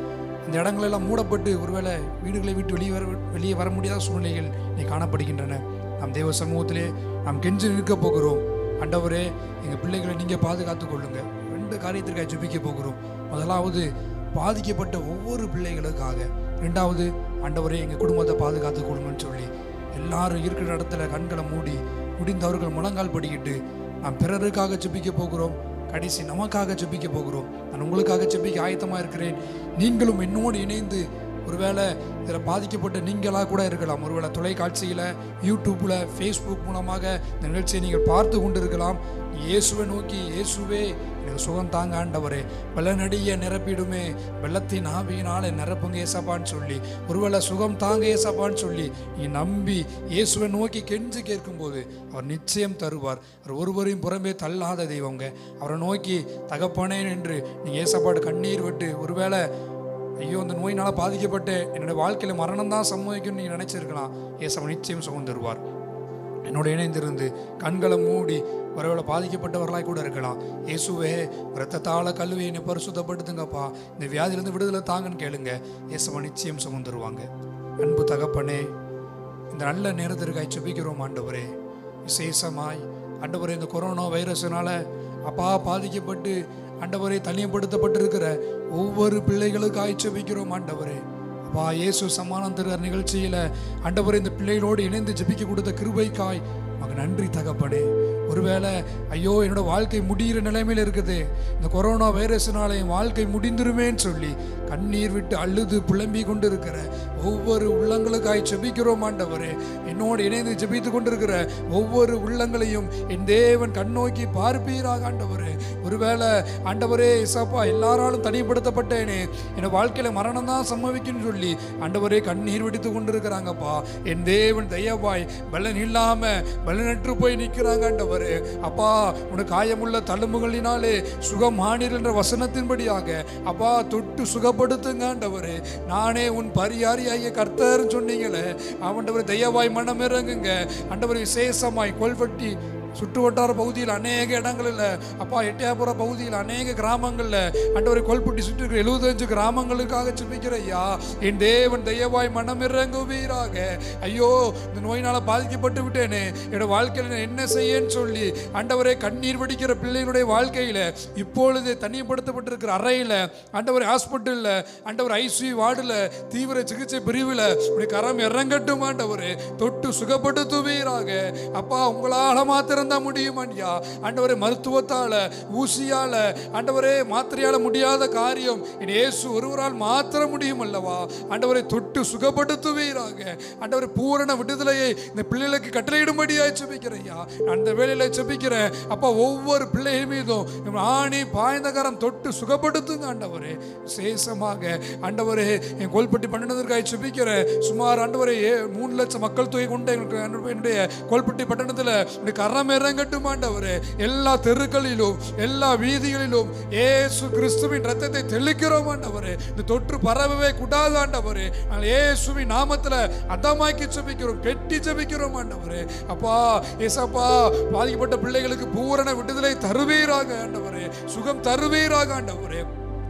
இந்த இடங்களெல்லாம் மூடப்பட்டு ஒருவேளை வீடுகளை விட்டு வெளியே வர வெளியே வர முடியாத சூழ்நிலைகள் நீ காணப்படுகின்றன நாம் தேவ சமூகத்திலே நாம் கெஞ்சி நிற்க போகிறோம் ஆண்டவரே எங்கள் பிள்ளைகளை நீங்கள் பாதுகாத்துக் கொள்ளுங்க ரெண்டு காரியத்திற்காக ஜெபிக்க போகிறோம் முதலாவது பாதிக்கப்பட்ட ஒவ்வொரு பிள்ளைகளுக்காக ரெண்டாவது ஆண்டவரே எங்கள் குடும்பத்தை பாதுகாத்துக் கொள்ளுங்கன்னு சொல்லி எல்லாரும் இருக்கிற இடத்துல கண்களை மூடி முடிந்தவர்கள் முழங்கால் படிக்கிட்டு நாம் பிறருக்காக ஜெபிக்க போகிறோம் கடைசி நமக்காக ஜெபிக்க போகிறோம் நான் உங்களுக்காக ஜெபிக்க ஆயத்தமாக இருக்கிறேன் நீங்களும் என்னோடு இணைந்து ஒருவேளை இதில் பாதிக்கப்பட்ட நீங்களாக கூட இருக்கலாம் ஒருவேளை தொலைக்காட்சியில் யூடியூப்பில் ஃபேஸ்புக் மூலமாக இந்த நிகழ்ச்சியை நீங்கள் பார்த்து கொண்டு இருக்கலாம் இயேசுவை நோக்கி இயேசுவே எனக்கு சுகம் தாங்க ஆண்டவரே வெள்ளநடிய நிரப்பிடுமே வெள்ளத்தின் ஆவியினால நிரப்புங்க ஏசப்பான்னு சொல்லி ஒருவேளை சுகம் தாங்க ஏசப்பான்னு சொல்லி நீ நம்பி இயேசுவை நோக்கி கெஞ்சு கேட்கும்போது அவர் நிச்சயம் தருவார் அவர் ஒருவரையும் புறம்பே தள்ளாத தெய்வங்க அவரை நோக்கி தகப்பனேன் என்று நீங்கள் ஏசப்பாடு கண்ணீர் விட்டு ஒருவேளை ஐயோ இந்த நோயினால் பாதிக்கப்பட்டு என்னுடைய வாழ்க்கையில் மரணம் தான் சம்மதிக்கும்னு நீங்கள் நினச்சிருக்கலாம் ஏசப்பா நிச்சயம் சுகம் தருவார் என்னோட இணைந்திருந்து கண்களை மூடி ஒருவேளை பாதிக்கப்பட்டவர்களாய் கூட இருக்கலாம் இயேசுவே ரத்தத்தால கல்வி என்னை பரிசுத்தப்படுத்துங்கப்பா இந்த வியாதியிலிருந்து விடுதலை தாங்கன்னு கேளுங்க இயேசுவா நிச்சயம் சுகம் தருவாங்க அன்பு தகப்பனே இந்த நல்ல நேரத்திற்காய் செபிக்கிறோம் ஆண்டவரே விசேஷமாய் ஆண்டவரே இந்த கொரோனா வைரஸினால அப்பா பாதிக்கப்பட்டு ஆண்டவரே தனியப்படுத்தப்பட்டிருக்கிற ஒவ்வொரு பிள்ளைகளுக்காய் செபிக்கிறோம் ஆண்டவரே அப்பா இயேசு சமானம் தருகிற நிகழ்ச்சியில் ஆண்டவரே இந்த பிள்ளைகளோடு இணைந்து ஜெபிக்க கொடுத்த கிருபைக்காய் மக நன்றி தகப்பனே ஒருவேளை ஐயோ என்னோட வாழ்க்கை முடிகிற நிலைமையில் இருக்குது இந்த கொரோனா வைரஸ்னால என் வாழ்க்கை முடிந்துருமேன்னு சொல்லி கண்ணீர் விட்டு அழுது புலம்பி கொண்டு இருக்கிற ஒவ்வொரு உள்ளங்களுக்காய் ஜெபிக்கிறோம் ஆண்டவரே என்னோடு இணைந்து ஜெபித்து கொண்டிருக்கிற ஒவ்வொரு உள்ளங்களையும் என் தேவன் கண்ணோக்கி பார்ப்பீராக ஆண்டவரே ஒருவேளை ஆண்டவரே இசப்பா எல்லாராலும் தனிப்படுத்தப்பட்டேனே என் வாழ்க்கையில மரணம் தான் சம்பவிக்கும்னு சொல்லி ஆண்டவரே கண்ணீர் வெடித்து கொண்டிருக்கிறாங்கப்பா என் தேவன் தயவாய் பலன் இல்லாம பலனற்று போய் நிற்கிறாங்க ஆண்டவரே அப்பா உனக்கு காயமுள்ள தழும்புகளினாலே சுகமானீர் என்ற வசனத்தின்படியாக அப்பா தொட்டு சுகப்படுத்துங்க ஆண்டவரே நானே உன் பரியாரியாகிய கர்த்தர்னு சொன்னீங்களே ஆண்டவர் தயவாய் மனம் இறங்குங்க ஆண்டவர் விசேஷமாய் கொல்வட்டி சுற்று வட்டார பகுதியில் அநேக இடங்களில் அப்பா எட்டியாபுர பகுதியில் அநேக கிராமங்களில் ஆண்டவரை கொல்பட்டி சுற்றி இருக்கிற எழுபத்தஞ்சு கிராமங்களுக்காக ஜெபிக்கிற ஐயா என் தேவன் தயவாய் மனம் இறங்குவீராக ஐயோ இந்த நோயினால் பாதிக்கப்பட்டு விட்டேனே என்னோட வாழ்க்கையில் நான் என்ன செய்யன்னு சொல்லி ஆண்டவரே கண்ணீர் வடிக்கிற பிள்ளைகளுடைய வாழ்க்கையில் இப்பொழுது தனிமைப்படுத்தப்பட்டிருக்கிற அறையில் ஆண்டவர் ஹாஸ்பிட்டலில் ஆண்டவர் ஐசியூ வார்டில் தீவிர சிகிச்சை பிரிவில் உடைய கரம் இறங்கட்டும் ஆண்டவரே தொட்டு சுகப்படுத்துவீராக அப்பா உங்களால் மாத்திரம் தான் முடியும் ஐயா ஆண்டவரே மருத்துவத்தால ஊசியால ஆண்டவரே மாத்திரையால முடியாத காரியம் என் இயேசு ஒருவரால் மாத்திரம் முடியும் அல்லவா ஆண்டவரை தொட்டு சுகப்படுத்துவீராக ஆண்டவரை பூரண விடுதலையை இந்த பிள்ளைகளுக்கு கட்டளையிடும்படியாய் செபிக்கிறேன் ஐயா அந்த வேலையில செபிக்கிறேன் அப்பா ஒவ்வொரு பிள்ளைகள் மீதும் ஆணி பாய்ந்த கரம் தொட்டு சுகப்படுத்துங்க ஆண்டவரே விசேஷமாக ஆண்டவரே என் கோல்பட்டி பட்டணத்திற்காக செபிக்கிறேன் சுமார் ஆண்டவரே ஏ- மூணு லட்சம் மக்கள் தொகை கொண்ட எங்களுக்கு ஆண்டவரே, என்னுடைய கோல்பட்டி பட்டணத்தில் உடைய கரம் இறங்கட்டும் ஆண்டவரே எல்லா தெருக்களிலும் எல்லா வீதிகளிலும் ஏசு கிறிஸ்துவின் ரத்தத்தை தெளிக்கிறோம் ஆண்டவரே இந்த தொற்று பரவவே கூடாது ஆண்டவரே நாங்கள் இயேசுவின் நாமத்துல அதமாக்கி ஜெபிக்கிறோம் கெட்டி ஜெபிக்கிறோம் ஆண்டவரே அப்பா ஏசப்பா பாதிக்கப்பட்ட பிள்ளைகளுக்கு பூரண விடுதலை தருவீராக ஆண்டவரே சுகம் தருவீராக ஆண்டவரே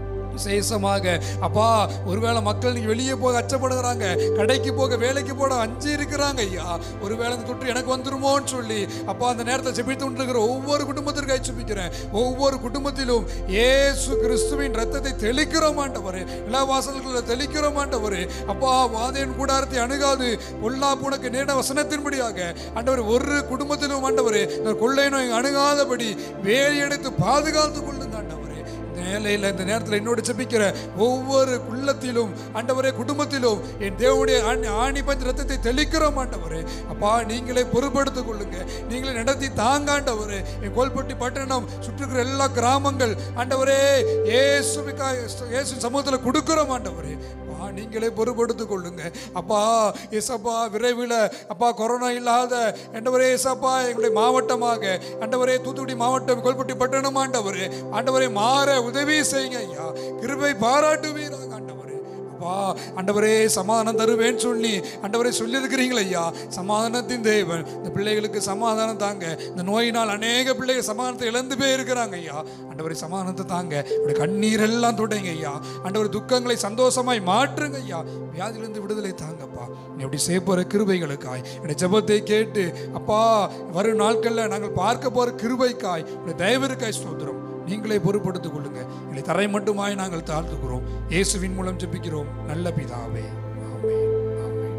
விசேஷமாக அப்பா ஒருவேளை மக்கள் நீங்க வெளியே போக அச்சப்படுகிறாங்க கடைக்கு போக வேலைக்கு போட அஞ்சு இருக்கிறாங்க ஐயா ஒருவேளை இந்த தொற்று எனக்கு வந்துருமோன்னு சொல்லி அப்பா அந்த நேரத்தில் செபித்து கொண்டிருக்கிற ஒவ்வொரு குடும்பத்திற்காக செபிக்கிறேன் ஒவ்வொரு குடும்பத்திலும் ஏசு கிறிஸ்துவின் ரத்தத்தை தெளிக்கிறோம் ஆண்டவரே இளவாசல்களில் தெளிக்கிறோம் ஆண்டவரே அப்பா வாதையின் கூடாரத்தை அணுகாது பொல்லா உனக்கு நேட வசனத்தின்படியாக ஆண்டவர் ஒரு குடும்பத்திலும் ஆண்டவரே இந்த கொள்ளை நோய் அணுகாதபடி வேலி அடைத்து பாதுகாத்து கொள்ளுங்க ஆண்டவரே இந்த வேலையில் இந்த நேரத்தில் என்னோடு ஜெபிக்கிற ஒவ்வொரு குள்ளத்திலும் ஆண்டவரே குடும்பத்திலும் என் தேவனுடைய ஆணி ஆணி பஞ்ச ரத்தத்தை தெளிக்கிறோம் ஆண்டவரே அப்பா நீங்களே பொறுப்படுத்திக் கொள்ளுங்க நீங்களே நடத்தி தாங்க ஆண்டவரே என் கோல்பட்டி பட்டணம் சுற்றுக்கிற எல்லா கிராமங்கள் ஆண்டவரே ஏசுவிக்கா இயேசு சமூகத்தில் கொடுக்கிறோம் ஆண்டவரே அப்பா நீங்களே பொறுப்படுத்திக் கொள்ளுங்க அப்பா ஏசப்பா விரைவில் அப்பா கொரோனா இல்லாத ஆண்டவரே ஏசப்பா எங்களுடைய மாவட்டமாக ஆண்டவரே தூத்துக்குடி மாவட்டம் கொல்பட்டி பட்டணம் ஆண்டவரே ஆண்டவரே மாற உதவி செய்யுங்க ஐயா கிருபை பாராட்டுவீராக ஆண்டவரே அப்பா ஆண்டவரே சமாதானம் தருவேன்னு சொல்லி ஆண்டவரே சொல்லியிருக்கிறீங்களே ஐயா சமாதானத்தின் தேவன் இந்த பிள்ளைகளுக்கு சமாதானம் தாங்க இந்த நோயினால் அநேக பிள்ளைகள் சமாதானத்தை இழந்து போயிருக்கிறாங்க ஐயா ஆண்டவரே சமாதானத்தை தாங்க அவருடைய கண்ணீர் எல்லாம் தொடங்க ஐயா ஆண்டவர் துக்கங்களை சந்தோஷமாய் மாற்றுங்க ஐயா வியாதியிலிருந்து விடுதலை தாங்கப்பா நீ எப்படி செய்ய போற கிருபைகளுக்காய் என்னுடைய ஜெபத்தை கேட்டு அப்பா வரும் நாட்களில் நாங்கள் பார்க்க போற கிருபைக்காய் உடைய தயவிற்காய் ஸ்தோத்திரம் நீங்களே பொறுப்படுத்திக் கொள்ளுங்க இல்லை தரை மட்டுமாய் நாங்கள் தாழ்த்துக்கிறோம் இயேசுவின் மூலம் ஜெபிக்கிறோம் நல்ல பிதாவே ஆமென் ஆமென்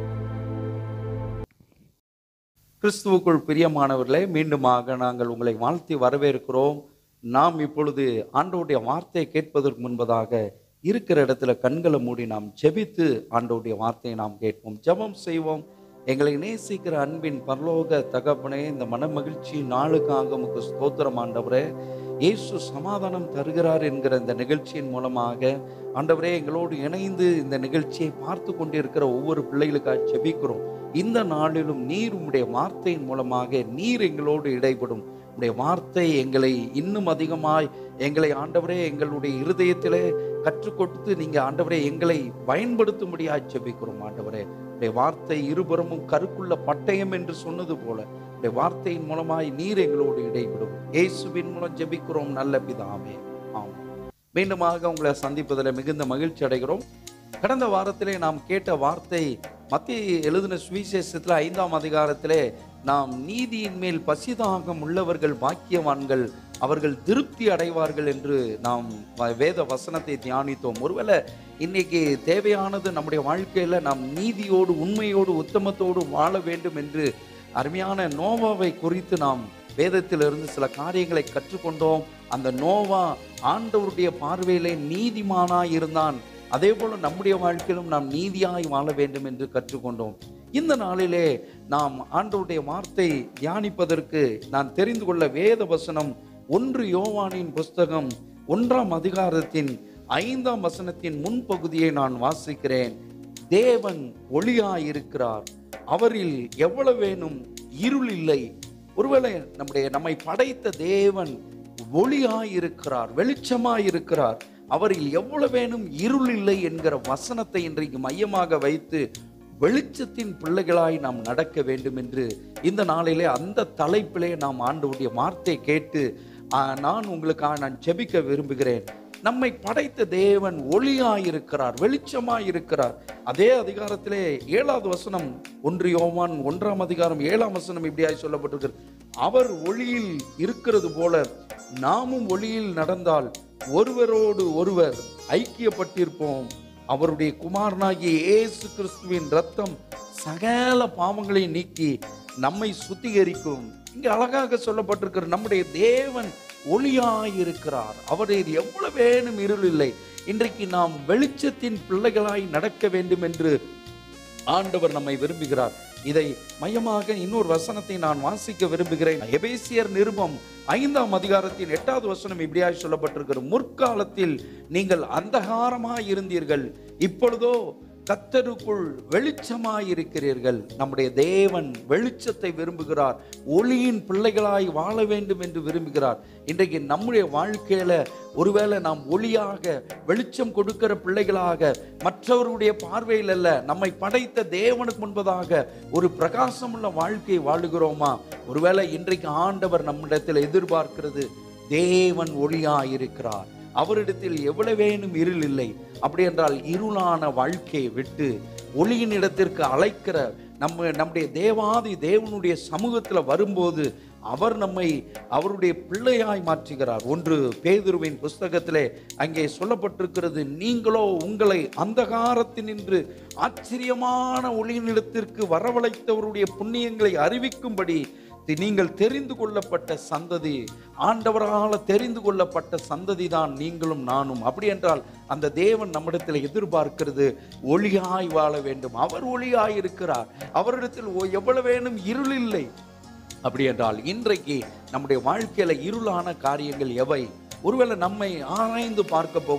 கிறிஸ்துவுக்குள் பிரியமானவர்களே மீண்டுமாக நாங்கள் உங்களை வாழ்த்தி வரவேற்கிறோம் நாம் இப்பொழுது ஆண்டவருடைய வார்த்தையை கேட்பதற்கு முன்பதாக இருக்கிற இடத்துல கண்களை மூடி நாம் ஜெபித்து ஆண்டவருடைய வார்த்தையை நாம் கேட்போம் ஜெபம் செய்வோம் எங்களை நேசிக்கிற அன்பின் பரலோக தகப்பனே இந்த மனமகிழ்ச்சி நாளுக்காக உமக்கு ஸ்தோத்திரம் ஆண்டவரே இயேசு சமாதானம் தருகிறார் என்கிற இந்த நிகழ்ச்சியின் மூலமாக ஆண்டவரே எங்களோடு இணைந்து இந்த நிகழ்ச்சியை பார்த்து கொண்டிருக்கிற ஒவ்வொரு பிள்ளைகளுக்காக ஜெபிக்கிறோம் இந்த நாளிலும் நீர் உம்முடைய வார்த்தையின் மூலமாக நீர் எங்களோடு இடைப்படும் உம்முடைய வார்த்தை எங்களை இன்னும் அதிகமாய் எங்களை ஆண்டவரே எங்களுடைய இருதயத்திலே கற்றுக் கொடுத்து நீங்க ஆண்டவரே எங்களை பயன்படுத்தும்படியாய் ஜெபிக்கிறோம் ஆண்டவரே உடைய வார்த்தை இருபுறமும் கருக்குள்ள பட்டயம் என்று சொன்னது போல உடைய வார்த்தையின் மூலமாய் நீர் எங்களோடு இடைவிடும் இயேசுவின் மூலம் ஜெபிக்கிறோம் நல்ல பிதாவே ஆம் மீண்டுமாக உங்களை சந்திப்பதில் மிகுந்த மகிழ்ச்சி அடைகிறோம் கடந்த வாரத்திலே நாம் கேட்ட வார்த்தை மத்திய எழுதின சுவிசேஷத்தில் ஐந்தாம் அதிகாரத்திலே நாம் நீதியின் மேல் பசிதாகம் உள்ளவர்கள் பாக்கியவான்கள் அவர்கள் திருப்தி அடைவார்கள் என்று நாம் வ- வேத வசனத்தை தியானித்தோம் ஒருவேளை இன்னைக்கு தேவையானது நம்முடைய வாழ்க்கையில நாம் நீதியோடு உண்மையோடு உத்தமத்தோடு வாழ வேண்டும் என்று அருமையான நோவாவை குறித்து நாம் வேதத்திலிருந்து சில காரியங்களை கற்றுக்கொண்டோம் அந்த நோவா ஆண்டவருடைய பார்வையிலே நீதிமானாய் இருந்தான் அதே போல நம்முடைய வாழ்க்கையிலும் நாம் நீதியாய் வாழ வேண்டும் என்று கற்றுக்கொண்டோம் இந்த நாளிலே நாம் ஆண்டவருடைய வார்த்தை தியானிப்பதற்கு நான் தெரிந்து கொள்ள வேத வசனம் ஒன்று யோவானின் புஸ்தகம் ஒன்றாம் அதிகாரத்தின் ஐந்தாம் வசனத்தின் முன்பகுதியை நான் வாசிக்கிறேன் தேவன் ஒளியாயிருக்கிறார் அவரில் எவ்வளவேனும் இருள் இல்லை ஒருவேளை நம்முடைய நம்மை படைத்த தேவன் ஒளியாயிருக்கிறார் வெளிச்சமாயிருக்கிறார் அவரில் எவ்வளவேனும் இருள் இல்லை என்கிற வசனத்தை இன்றைக்கு மையமாக வைத்து வெளிச்சத்தின் பிள்ளைகளாய் நாம் நடக்க வேண்டும் என்று இந்த நாளிலே அந்த தலைப்பிலே நாம் ஆண்டவருடைய வார்த்தை கேட்டு ஆ, நான் உங்களுக்காக நான் ஜெபிக்க விரும்புகிறேன் நம்மை படைத்த தேவன் ஒளியாயிருக்கிறார் வெளிச்சமாயிருக்கிறார் அதே அதிகாரத்திலே ஏழாவது வசனம் ஒன்று யோவான் ஒன்றாம் அதிகாரம் ஏழாம் வசனம் இப்படியாய் சொல்லப்பட்டிருக்கிறது அவர் ஒளியில் இருக்கிறது போல நாமும் ஒளியில் நடந்தால் ஒருவரோடு ஒருவர் ஐக்கியப்பட்டிருப்போம் அவருடைய குமாரனாகிய இயேசு கிறிஸ்துவின் ரத்தம் சகல பாவங்களை நீக்கி நம்மை சுத்திகரிக்கும் இங்க அழகாக சொல்லப்பட்டிருக்கிற நம்முடைய தேவன் ஒளியாயிருக்கிறார் அவரில் எவ்வளவு வேணும் இருள் இல்லை இன்றைக்கு நாம் வெளிச்சத்தின் பிள்ளைகளாய் நடக்க வேண்டும் என்று ஆண்டவர் நம்மை விரும்புகிறார் இதை மையமாக இன்னொரு வசனத்தை நான் வாசிக்க விரும்புகிறேன் எபேசியர் நிருபம் ஐந்தாம் அதிகாரத்தின் எட்டாவது வசனம் இப்படியாய் சொல்லப்பட்டிருக்கிற முற்காலத்தில் நீங்கள் அந்தகாரமாய் இருந்தீர்கள் இப்பொழுதோ கத்தருக்குள் வெளிச்சமாயிருக்கிறீர்கள் நம்முடைய தேவன் வெளிச்சத்தை விரும்புகிறார் ஒளியின் பிள்ளைகளாய் வாழ வேண்டும் என்று விரும்புகிறார் இன்றைக்கு நம்முடைய வாழ்க்கையில ஒருவேளை நாம் ஒளியாக வெளிச்சம் கொடுக்கிற பிள்ளைகளாக மற்றவருடைய பார்வையில் அல்ல நம்மை படைத்த தேவனுக்கு முன்பதாக ஒரு பிரகாசமுள்ள வாழ்க்கையை வாழுகிறோமா ஒருவேளை இன்றைக்கு ஆண்டவர் நம்மிடத்தில் எதிர்பார்க்கிறது தேவன் ஒளியாயிருக்கிறார் அவரிடத்தில் எவ்வளவேனும் இருள் இல்லை அப்படி என்றால் இருளான வாழ்க்கையை விட்டு ஒளியின் இடத்திற்கு அழைக்கிற நம்ம நம்முடைய தேவாதி தேவனுடைய சமூகத்தில் வரும்போது அவர் நம்மை அவருடைய பிள்ளையாய் மாற்றுகிறார் ஒன்று பேதுருவின் புஸ்தகத்திலே அங்கே சொல்லப்பட்டிருக்கிறது நீங்களோ உங்களை அந்தகாரத்தினின்று ஆச்சரியமான ஒளியினிடத்திற்கு வரவழைத்தவருடைய புண்ணியங்களை அறிவிக்கும்படி தி- நீங்கள் தெரிந்து கொள்ளப்பட்ட சந்ததி ஆண்டவரால் தெரிந்து கொள்ளப்பட்ட சந்ததி தான் நீங்களும் நானும் அப்படி என்றால் அந்த தேவன் நம்மிடத்தில் எதிர்பார்க்கிறது ஒளியாய் வாழ வேண்டும் அவர் ஒளியாய் இருக்கிறார் அவரிடத்தில் ஓ- எவ்வளவு வேணும் இருள் இல்லை அப்படி என்றால் இன்றைக்கு நம்முடைய வாழ்க்கையில இருளான காரியங்கள் எவை ஒருவேளை நம்மை ஆராய்ந்து பார்க்க போகிறோம்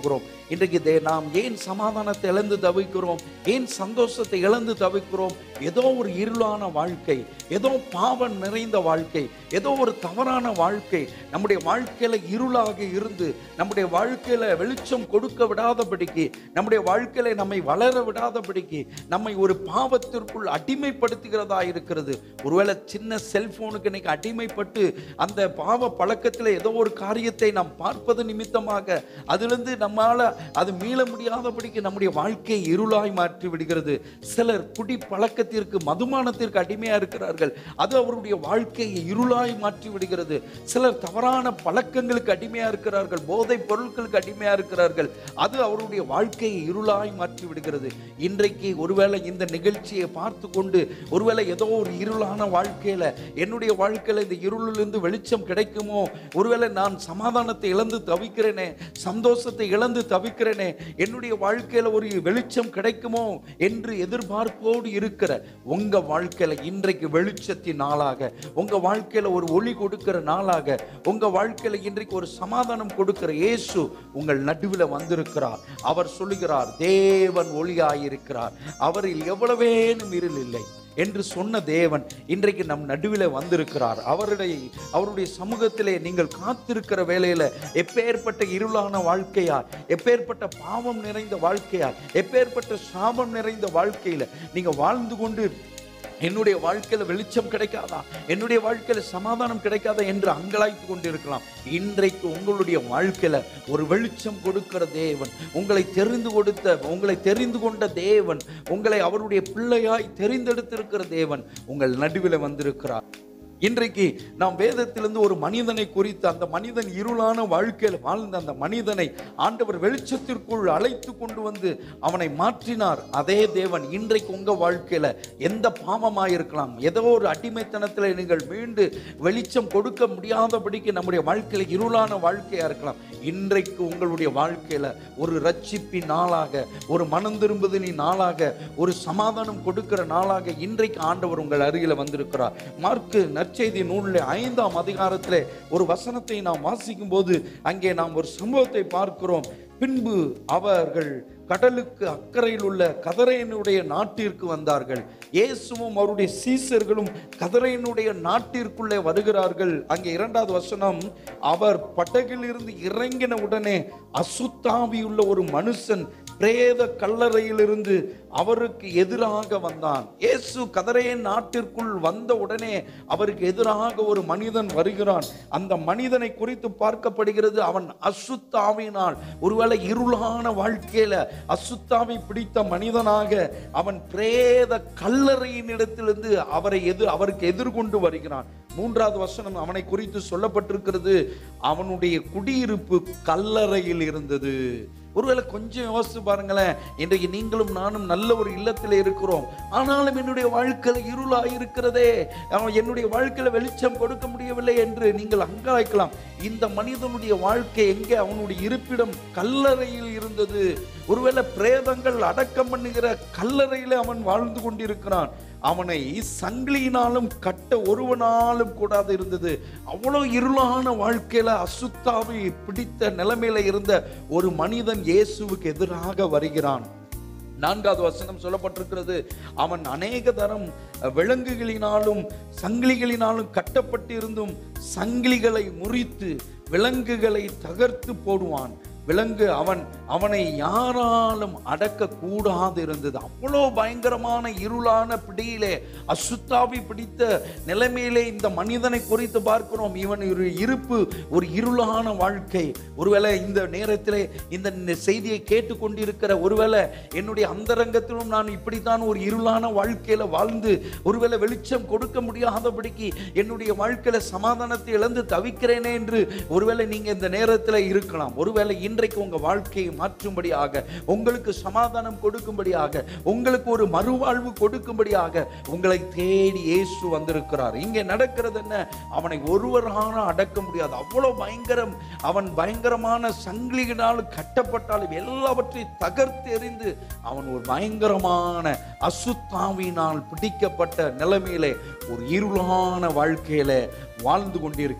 இன்றைக்கு தே நாம் ஏன் சமாதானத்தை இழந்து தவிக்கிறோம் ஏன் சந்தோஷத்தை இழந்து தவிக்கிறோம் ஏதோ ஒரு இருளான வாழ்க்கை ஏதோ பாவம் நிறைந்த வாழ்க்கை ஏதோ ஒரு தவறான வாழ்க்கை நம்முடைய வாழ்க்கையில இருளாக இருந்து நம்முடைய வாழ்க்கையில வெளிச்சம் கொடுக்க விடாதபடிக்கு நம்முடைய வாழ்க்கையில நம்மை வளர விடாதபடிக்கு நம்மை ஒரு பாவத்திற்குள் அடிமைப்படுத்துகிறதா இருக்கிறது ஒருவேளை சின்ன செல்போனுக்கு இன்னைக்கு அடிமைப்பட்டு அந்த பாவ பழக்கத்தில் ஏதோ ஒரு காரியத்தை நாம் பார்ப்பது நிமித்தமாக அதிலிருந்து நம்மால அது மீள முடியாதபடிக்கு நம்முடைய வாழ்க்கையை இருளாய் மாற்றி விடுகிறது சிலர் குடி பழக்கத்திற்கு மதுமானத்திற்கு அடிமையா இருக்கிறார்கள் அது அவருடைய வாழ்க்கையை இருளாய் மாற்றி விடுகிறது சிலர் தவறான பழக்கங்களுக்கு அடிமையா இருக்கிறார்கள் போதை பொருட்களுக்கு அடிமையா இருக்கிறார்கள் அது அவருடைய வாழ்க்கையை இருளாய் மாற்றி விடுகிறது இன்றைக்கு ஒருவேளை இந்த நிகழ்ச்சியை பார்த்து கொண்டு ஒருவேளை ஏதோ ஒரு இருளான வாழ்க்கையில என்னுடைய வாழ்க்கையில இந்த இருளிலிருந்து வெளிச்சம் கிடைக்குமோ ஒருவேளை நான் சமாதானத்தை இழந்து தவிக்கிறேனே சந்தோஷத்தை இழந்து தவிக்கிறேனே என்னுடைய வாழ்க்கையில ஒரு வெளிச்சம் கிடைக்குமோ என்று எதிர்பார்ப்போடு இருக்கிற உங்க வாழ்க்கையில இன்றைக்கு வெளிச்சத்தின் நாளாக உங்க வாழ்க்கையில ஒரு ஒளி கொடுக்கிற நாளாக உங்க வாழ்க்கையில இன்றைக்கு ஒரு சமாதானம் கொடுக்கிற இயேசு உங்கள் நடுவில் வந்திருக்கிறார் அவர் சொல்லுகிறார் தேவன் ஒளியாயிருக்கிறார் அவரில் எவ்வளவேனும் இருள் இல்லை என்று சொன்ன தேவன் இன்றைக்கு நம் நடுவில் வந்திருக்கிறார் அவருடைய அவருடைய சமூகத்திலே நீங்கள் காத்திருக்கிற வேளையில எப்பேற்பட்ட இருளான வாழ்க்கையா எப்பேற்பட்ட பாவம் நிறைந்த வாழ்க்கையா எப்பேற்பட்ட சாபம் நிறைந்த வாழ்க்கையில நீங்க வாழ்ந்து கொண்டு என்னுடைய வாழ்க்கையில வெளிச்சம் கிடைக்காதா என்னுடைய வாழ்க்கையில சமாதானம் கிடைக்காதா என்று அங்கலாய்த்து கொண்டிருக்கலாம் இன்றைக்கு உங்களுடைய வாழ்க்கையில ஒரு வெளிச்சம் கொடுக்கிற தேவன் உங்களை தெரிந்து கொடுத்த உங்களை தெரிந்து கொண்ட தேவன் உங்களை அவருடைய பிள்ளையாய் தெரிந்தெடுத்திருக்கிற தேவன் உங்கள் நடுவில் வந்திருக்கிறார் இன்றைக்கு நாம் வேதத்திலிருந்து ஒரு மனிதனை குறித்து அந்த மனிதன் இருளான வாழ்க்கையில் வாழ்ந்த அந்த மனிதனை ஆண்டவர் வெளிச்சத்திற்குள் அழைத்து கொண்டு வந்து அவனை மாற்றினார் அதே தேவன் இன்றைக்கு உங்க வாழ்க்கையில எந்த பாவமாயிருக்கலாம் ஏதோ ஒரு அடிமைத்தனத்தில் நீங்கள் மீண்டு வெளிச்சம் கொடுக்க முடியாதபடிக்கு நம்முடைய வாழ்க்கையில இருளான வாழ்க்கையா இருக்கலாம் இன்றைக்கு உங்களுடைய வாழ்க்கையில ஒரு ரட்சிப்பின் நாளாக ஒரு மனம் திரும்புதலின் நாளாக ஒரு சமாதானம் கொடுக்கிற நாளாக இன்றைக்கு ஆண்டவர் உங்கள் அருகில வந்திருக்கிறார் மார்க்கு நற்செய்தி நூலில் ஐந்தாம் அதிகாரத்திலே ஒரு வசனத்தை நாம் வாசிக்கும் போது அங்கே நாம் ஒரு சம்பவத்தை பார்க்கிறோம் பின்பு அவர்கள் கடலுக்கு அக்கறையில் உள்ள கதரையனுடைய நாட்டிற்கு வந்தார்கள் இயேசுவும் அவருடைய சீசர்களும் கதரையனுடைய நாட்டிற்குள்ளே வருகிறார்கள் அங்கே இரண்டாவது வசனம் அவர் படகில் இருந்து இறங்கின உடனே அசுத்தாவியுள்ள ஒரு மனுஷன் பிரேத கல்லறையிலிருந்து அவருக்கு எதிராக வந்தான் இயேசு கதரையன் நாட்டிற்குள் வந்த உடனே அவருக்கு எதிராக ஒரு மனிதன் வருகிறான் அந்த மனிதனை குறித்து பார்க்கப்படுகிறது அவன் அசுத்தாவினால் ஒருவேளை இருளான வாழ்க்கையில அசுத்தாவை பிடித்த மனிதனாக அவன் பிரேத கல்லறையின் இடத்திலிருந்து அவரை எதிர் அவருக்கு எதிர்கொண்டு வருகிறான் மூன்றாவது வசனம் அவனை குறித்து சொல்லப்பட்டிருக்கிறது அவனுடைய குடியிருப்பு கல்லறையில் இருந்தது ஒருவேளை கொஞ்சம் யோசிச்சு பாருங்களேன் இன்றைக்கு நீங்களும் நானும் நல்ல ஒரு இல்லத்தில் இருக்கிறோம் ஆனாலும் என்னுடைய வாழ்க்கையில் இருளா இருக்கிறதே அவன் என்னுடைய வாழ்க்கையில வெளிச்சம் கொடுக்க முடியவில்லை என்று நீங்கள் அங்காய்க்கலாம் இந்த மனிதனுடைய வாழ்க்கை எங்கே அவனுடைய இருப்பிடம் கல்லறையில் இருந்தது ஒருவேளை பிரேதங்கள் அடக்கம் பண்ணுகிற கல்லறையில அவன் வாழ்ந்து கொண்டிருக்கிறான் அவனை சங்கிலியினாலும் கட்ட ஒருவனாலும் கூடாது இருந்தது அவ்வளோ இருளான வாழ்க்கையில அசுத்தாவை பிடித்த நிலைமையில இருந்த ஒரு மனிதன் இயேசுவுக்கு எதிராக வருகிறான் நான்காவது வசனம் சொல்லப்பட்டிருக்கிறது அவன் அநேக தரம் விலங்குகளினாலும் சங்கிலிகளினாலும் கட்டப்பட்டு இருந்தும் சங்கிலிகளை முறித்து விலங்குகளை தகர்த்து போடுவான் விலங்கு அவன் அவனை யாராலும் அடக்க கூடாது இருந்தது அவ்வளோ பயங்கரமான இருளான பிடியிலே அசுத்தாவி பிடித்த நிலைமையிலே இந்த மனிதனை குறித்து பார்க்கிறோம் இவன் ஒரு இருப்பு ஒரு இருளான வாழ்க்கை ஒருவேளை இந்த நேரத்திலே இந்த செய்தியை கேட்டுக்கொண்டிருக்கிற ஒருவேளை என்னுடைய அந்தரங்கத்திலும் நான் இப்படித்தான் ஒரு இருளான வாழ்க்கையில வாழ்ந்து ஒருவேளை வெளிச்சம் கொடுக்க முடியாதபடிக்கு என்னுடைய வாழ்க்கையில சமாதானத்தை இழந்து தவிக்கிறேனே என்று ஒருவேளை நீங்க இந்த நேரத்தில் இருக்கலாம் ஒருவேளை இன்றைக்கு உங்க வாழ்க்கையை மாற்றும்படியாக உங்களுக்கு சமாதானம் கொடுக்கும்படியாக உங்களுக்கு ஒரு மறுவாழ்வு கொடுக்கும்படியாக உங்களை தேடி இயேசு வந்திருக்கிறார் இங்கே நடக்கிறது என்ன அவனை ஒருவரான அடக்க முடியாது அவ்வளவு பயங்கரம் அவன் பயங்கரமான சங்கிலிகளால் கட்டப்பட்டாலும் எல்லாவற்றையும் தகர்த்து எறிந்து அவன் ஒரு பயங்கரமான அசுத்தாவினால் பிடிக்கப்பட்ட நிலைமையிலே ஒரு இருளான வாழ்க்கையில வாழ்ந்து கொண்டிருக்கிறான்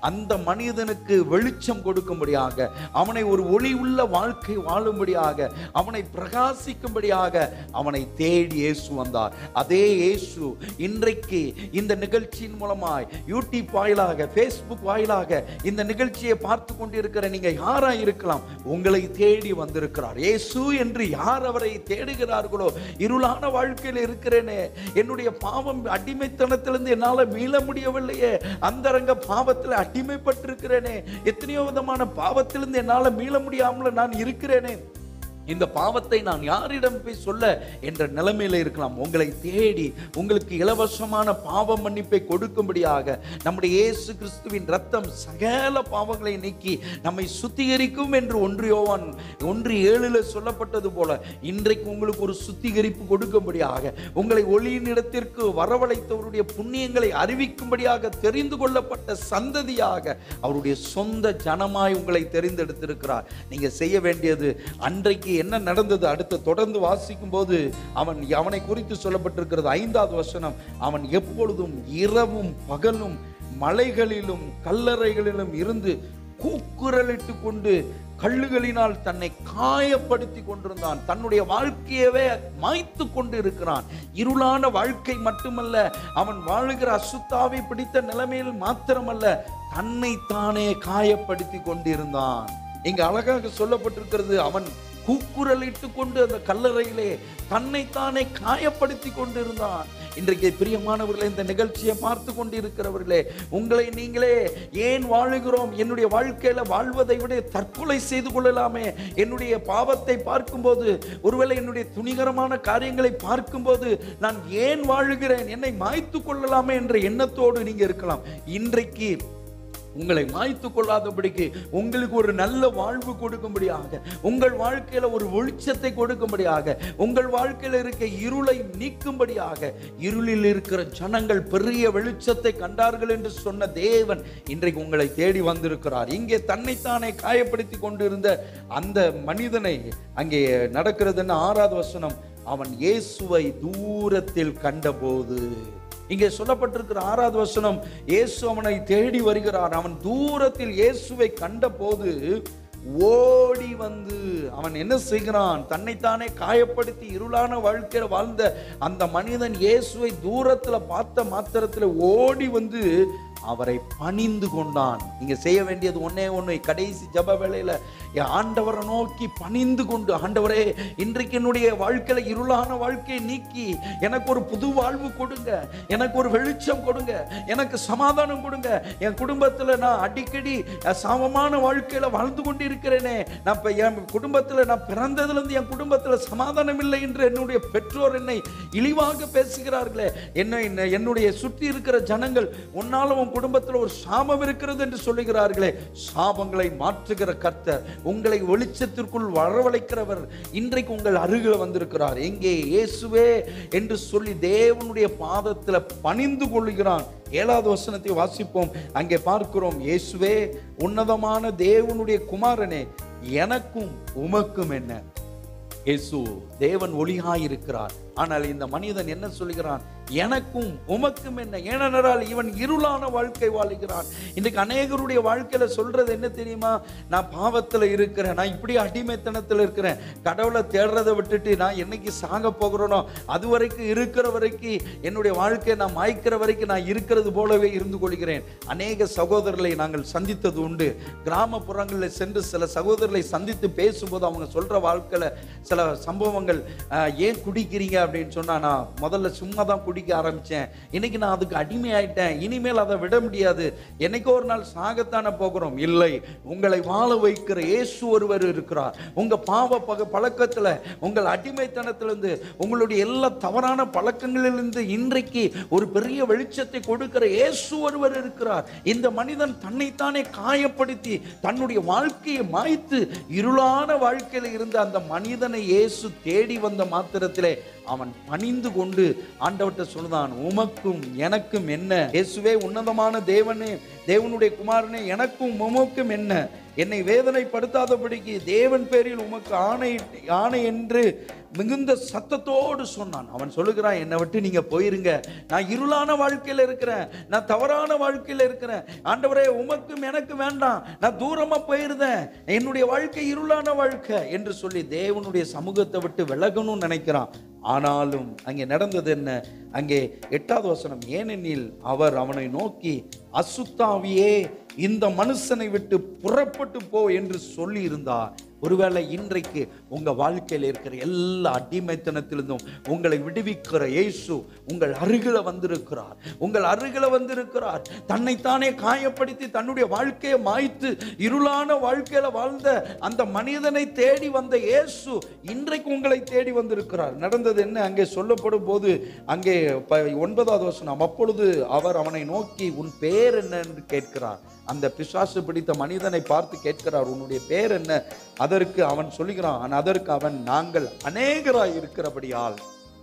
அந்த மனிதனுக்கு வெளிச்சம் கொடுக்கும்படியாக அவனை ஒரு ஒளி உள்ள வாழ்க்கை வாழும்படியாக அவனை பிரகாசிக்கும்படியாக அவனை தேடி இயேசு வந்தார் அதே இயேசு இன்றைக்கு இந்த நிகழ்ச்சியின் மூலமாய் யூடியூப் வாயிலாக ஃபேஸ்புக் வாயிலாக இந்த நிகழ்ச்சியை பார்த்து கொண்டிருக்கிற நீங்க யாரா இருக்கலாம் உங்களை தேடி வந்திருக்கிறார் இயேசு என்று யார் அவரை தேடுகிறார்களோ இருளான வாழ்க்கையில் இருக்கிறேனே என்னுடைய பாவம் அடிமைத்தனத்திலிருந்து என்னால மீள முடியவில்லையே அந்தரங்க பாவத்தில் அடிமைப்பட்டிருக்கிறேனே எத்தனையோ விதமான பாவத்திலிருந்து என்னால மீள முடியாமல் நான் இருக்கிறேனே இந்த பாவத்தை நான் யாரிடம் போய் சொல்ல என்ற நிலைமையில இருக்கலாம் உங்களை தேடி உங்களுக்கு இலவசமான பாவ மன்னிப்பை கொடுக்கும்படியாக நம்முடைய இயேசு கிறிஸ்துவின் ரத்தம் சகல பாவங்களை நீக்கி நம்மை சுத்திகரிக்கும் என்று ஒன்று யோவான் ஒன்று ஏழுல சொல்லப்பட்டது போல இன்றைக்கு உங்களுக்கு ஒரு சுத்திகரிப்பு கொடுக்கும்படியாக உங்களை ஒளியின் இடத்திற்கு வரவழைத்தவருடைய புண்ணியங்களை அறிவிக்கும்படியாக தெரிந்து கொள்ளப்பட்ட சந்ததியாக அவருடைய சொந்த ஜனமாய் உங்களை தெரிந்தெடுத்திருக்கிறார் நீங்க செய்ய வேண்டியது அன்றைக்கு என்ன நடந்தது அடுத்து தொடர்ந்து வாசிக்கும் போது அவன் அவனை குறித்து சொல்லப்பட்டிருக்கிறது ஐந்தாவது வசனம் அவன் எப்பொழுதும் இரவும் பகலும் மலைகளிலும் கல்லறைகளிலும் இருந்து கூக்குரலிட்டு கொண்டு கல்லுகளினால் தன்னை காயப்படுத்தி கொண்டிருந்தான் தன்னுடைய வாழ்க்கையவே மாய்த்து கொண்டு இருக்கிறான் இருளான வாழ்க்கை மட்டுமல்ல அவன் வாழுகிற அசுத்தாவை பிடித்த நிலைமையில் மாத்திரமல்ல தன்னை தானே காயப்படுத்தி கொண்டிருந்தான் இங்க அழகாக சொல்லப்பட்டிருக்கிறது அவன் கூக்குரலிட்டு கொண்டு அந்த கல்லறையிலே தன்னைத்தானே காயப்படுத்தி கொண்டிருந்தான் இன்றைக்கு பிரியமானவர்களே இந்த நிகழ்ச்சியை பார்த்து கொண்டிருக்கிறவர்களே உங்களை நீங்களே ஏன் வாழுகிறோம் என்னுடைய வாழ்க்கையில வாழ்வதை விட தற்கொலை செய்து கொள்ளலாமே என்னுடைய பாவத்தை பார்க்கும்போது ஒருவேளை என்னுடைய துணிகரமான காரியங்களை பார்க்கும்போது நான் ஏன் வாழுகிறேன் என்னை மாய்த்து கொள்ளலாமே என்ற எண்ணத்தோடு நீங்க இருக்கலாம் இன்றைக்கு உங்களை மாய்த்து கொள்ளாதபடிக்கு உங்களுக்கு ஒரு நல்ல வாழ்வு கொடுக்கும்படியாக உங்கள் வாழ்க்கையில ஒரு வெளிச்சத்தை கொடுக்கும்படியாக உங்கள் வாழ்க்கையில இருக்க இருளை நீக்கும்படியாக இருளில் இருக்கிற ஜனங்கள் பெரிய வெளிச்சத்தை கண்டார்கள் என்று சொன்ன தேவன் இன்றைக்கு உங்களை தேடி வந்திருக்கிறார் இங்கே தன்னைத்தானே காயப்படுத்தி கொண்டிருந்த அந்த மனிதனை அங்கே நடக்கிறதுன்னு ஆறாவது வசனம் அவன் இயேசுவை தூரத்தில் கண்டபோது இங்கே சொல்லப்பட்டிருக்கிற ஆறாவது வசனம் இயேசு அவனை தேடி வருகிறான் அவன் தூரத்தில் இயேசுவை கண்டபோது ஓடி வந்து அவன் என்ன செய்கிறான் தன்னைத்தானே காயப்படுத்தி இருளான வாழ்க்கையில வாழ்ந்த அந்த மனிதன் இயேசுவை தூரத்துல பார்த்த மாத்திரத்துல ஓடி வந்து அவரை பணிந்து கொண்டான் நீங்க செய்ய வேண்டியது ஒன்னே ஒண்ணு கடைசி ஜப வேளையில என் ஆண்டவரை நோக்கி பணிந்து கொண்டு ஆண்டவரே இன்றைக்கு என்னுடைய வாழ்க்கையில இருளான வாழ்க்கையை நீக்கி எனக்கு ஒரு புது வாழ்வு கொடுங்க எனக்கு ஒரு வெளிச்சம் கொடுங்க எனக்கு சமாதானம் கொடுங்க என் குடும்பத்துல நான் அடிக்கடி அஹ், சாமமான வாழ்க்கையில வாழ்ந்து கொண்டு இருக்கிறேனே நான் இப்ப என் குடும்பத்துல நான் பிறந்ததுல இருந்து என் குடும்பத்துல சமாதானம் இல்லை என்று என்னுடைய பெற்றோர் என்னை இழிவாக பேசுகிறார்களே என்னை என்னுடைய சுற்றி இருக்கிற ஜனங்கள் உன்னால உன் குடும்பத்தில் ஒரு சாபம் இருக்கிறது என்று சொல்லுகிறார்களே சாபங்களை மாற்றுகிற கர்த்தர் உங்களை வெளிச்சத்திற்குள் வரவழைக்கிறவர் இன்றைக்கு உங்கள் அருகில் வந்திருக்கிறார் எங்கே இயேசுவே என்று சொல்லி தேவனுடைய பாதத்தில் பணிந்து கொள்ளுகிறான் ஏழாவது வசனத்தை வாசிப்போம் அங்கே பார்க்கிறோம் இயேசுவே உன்னதமான தேவனுடைய குமாரனே எனக்கும் உமக்கும் என்ன இயேசு தேவன் ஒளியாயிருக்கிறார் ஆனால் இந்த மனிதன் என்ன சொல்கிறான் எனக்கும் உமக்கும் என்ன ஏனென்றால் இவன் இருளான வாழ்க்கை வாழுகிறான் இன்றைக்கு அநேகருடைய வாழ்க்கையில சொல்றது என்ன தெரியுமா நான் பாவத்துல இருக்கிறேன் நான் இப்படி அடிமைத்தனத்துல இருக்கிறேன் கடவுளை தேடுறதை விட்டுட்டு நான் என்னைக்கு சாக போகிறேனோ அது வரைக்கும் இருக்கிற வரைக்கும் என்னுடைய வாழ்க்கையை நான் மாய்க்கிற வரைக்கும் நான் இருக்கிறது போலவே இருந்து கொள்கிறேன் அநேக சகோதரர்களை நாங்கள் சந்தித்தது உண்டு கிராமப்புறங்களில் சென்று சில சகோதரர்களை சந்தித்து பேசும்போது அவங்க சொல்ற வாழ்க்கையில சில சம்பவங்கள் ஆஹ், ஏன் குடிக்கிறீங்க அப்படின்னு சொன்னா நான் முதல்ல சும்மா தான் குடிக்க ஆரம்பிச்சேன் இன்னைக்கு நான் அதுக்கு அடிமையாயிட்டேன் இனிமேல் அதை விட முடியாது என்னைக்கோ ஒரு நாள் சாகத்தானே போகிறோம் இல்லை உங்களை வாழ வைக்கிற இயேசு ஒருவர் இருக்கிறார் உங்க பாவ பக பழக்கத்துல உங்கள் அடிமைத்தனத்திலிருந்து உங்களுடைய எல்லா தவறான பழக்கங்களிலிருந்து இன்றைக்கு ஒரு பெரிய வெளிச்சத்தை கொடுக்கிற இயேசு ஒருவர் இருக்கிறார் இந்த மனிதன் தன்னைத்தானே காயப்படுத்தி தன்னுடைய வாழ்க்கையை மாய்த்து இருளான வாழ்க்கையில் இருந்த அந்த மனிதனை இயேசு தேடி வந்த மாத்திரத்திலே அவன் பணிந்து கொண்டு ஆண்டவர்கிட்ட சொல்லுதான் உமக்கும் எனக்கும் என்ன இயேசுவே உன்னதமான தேவனே தேவனுடைய குமாரனே எனக்கும் உமக்கும் என்ன என்னை வேதனைப்படுத்தாதபடிக்கு தேவன் பேரில் உமக்கு ஆணை ஆணை என்று மிகுந்த சத்தத்தோடு சொன்னான் அவன் சொல்லுகிறான் என்னை விட்டு நீங்க போயிருங்க நான் இருளான வாழ்க்கையில இருக்கிறேன் நான் தவறான வாழ்க்கையில இருக்கிறேன் ஆண்டவரே உமக்கும் எனக்கு வேண்டாம் நான் தூரமா போயிருந்தேன் என்னுடைய வாழ்க்கை இருளான வாழ்க்கை என்று சொல்லி தேவனுடைய சமூகத்தை விட்டு விலகணும்னு நினைக்கிறான் ஆனாலும் அங்கே நடந்தது என்ன அங்கே எட்டாவது வசனம் ஏனெனில் அவர் அவனை நோக்கி அசுத்தாவியே இந்த மனுஷனை விட்டு புறப்பட்டு போ என்று சொல்லி இருந்தார் ஒருவேளை இன்றைக்கு உங்க வாழ்க்கையில் இருக்கிற எல்லா அடிமைத்தனத்திலிருந்தும் உங்களை விடுவிக்கிற இயேசு உங்கள் அருகில வந்திருக்கிறார் உங்கள் அருகில வந்திருக்கிறார் தன்னைத்தானே காயப்படுத்தி தன்னுடைய வாழ்க்கையை மாய்த்து இருளான வாழ்க்கையில வாழ்ந்த அந்த மனிதனை தேடி வந்த இயேசு இன்றைக்கு உங்களை தேடி வந்திருக்கிறார் நடந்தது என்ன அங்கே சொல்லப்படும் போது அங்கே ப- ஒன்பதாவது வசனம் அப்பொழுது அவர் அவனை நோக்கி உன் பேர் என்ன என்று கேட்கிறார் அந்த பிசாசு பிடித்த மனிதனை பார்த்து கேட்கிறார் உன்னுடைய பேர் என்ன அதற்கு அவன் சொல்லுகிறான் அதற்கு அவன் நாங்கள் அநேகராய் இருக்கிறபடியால்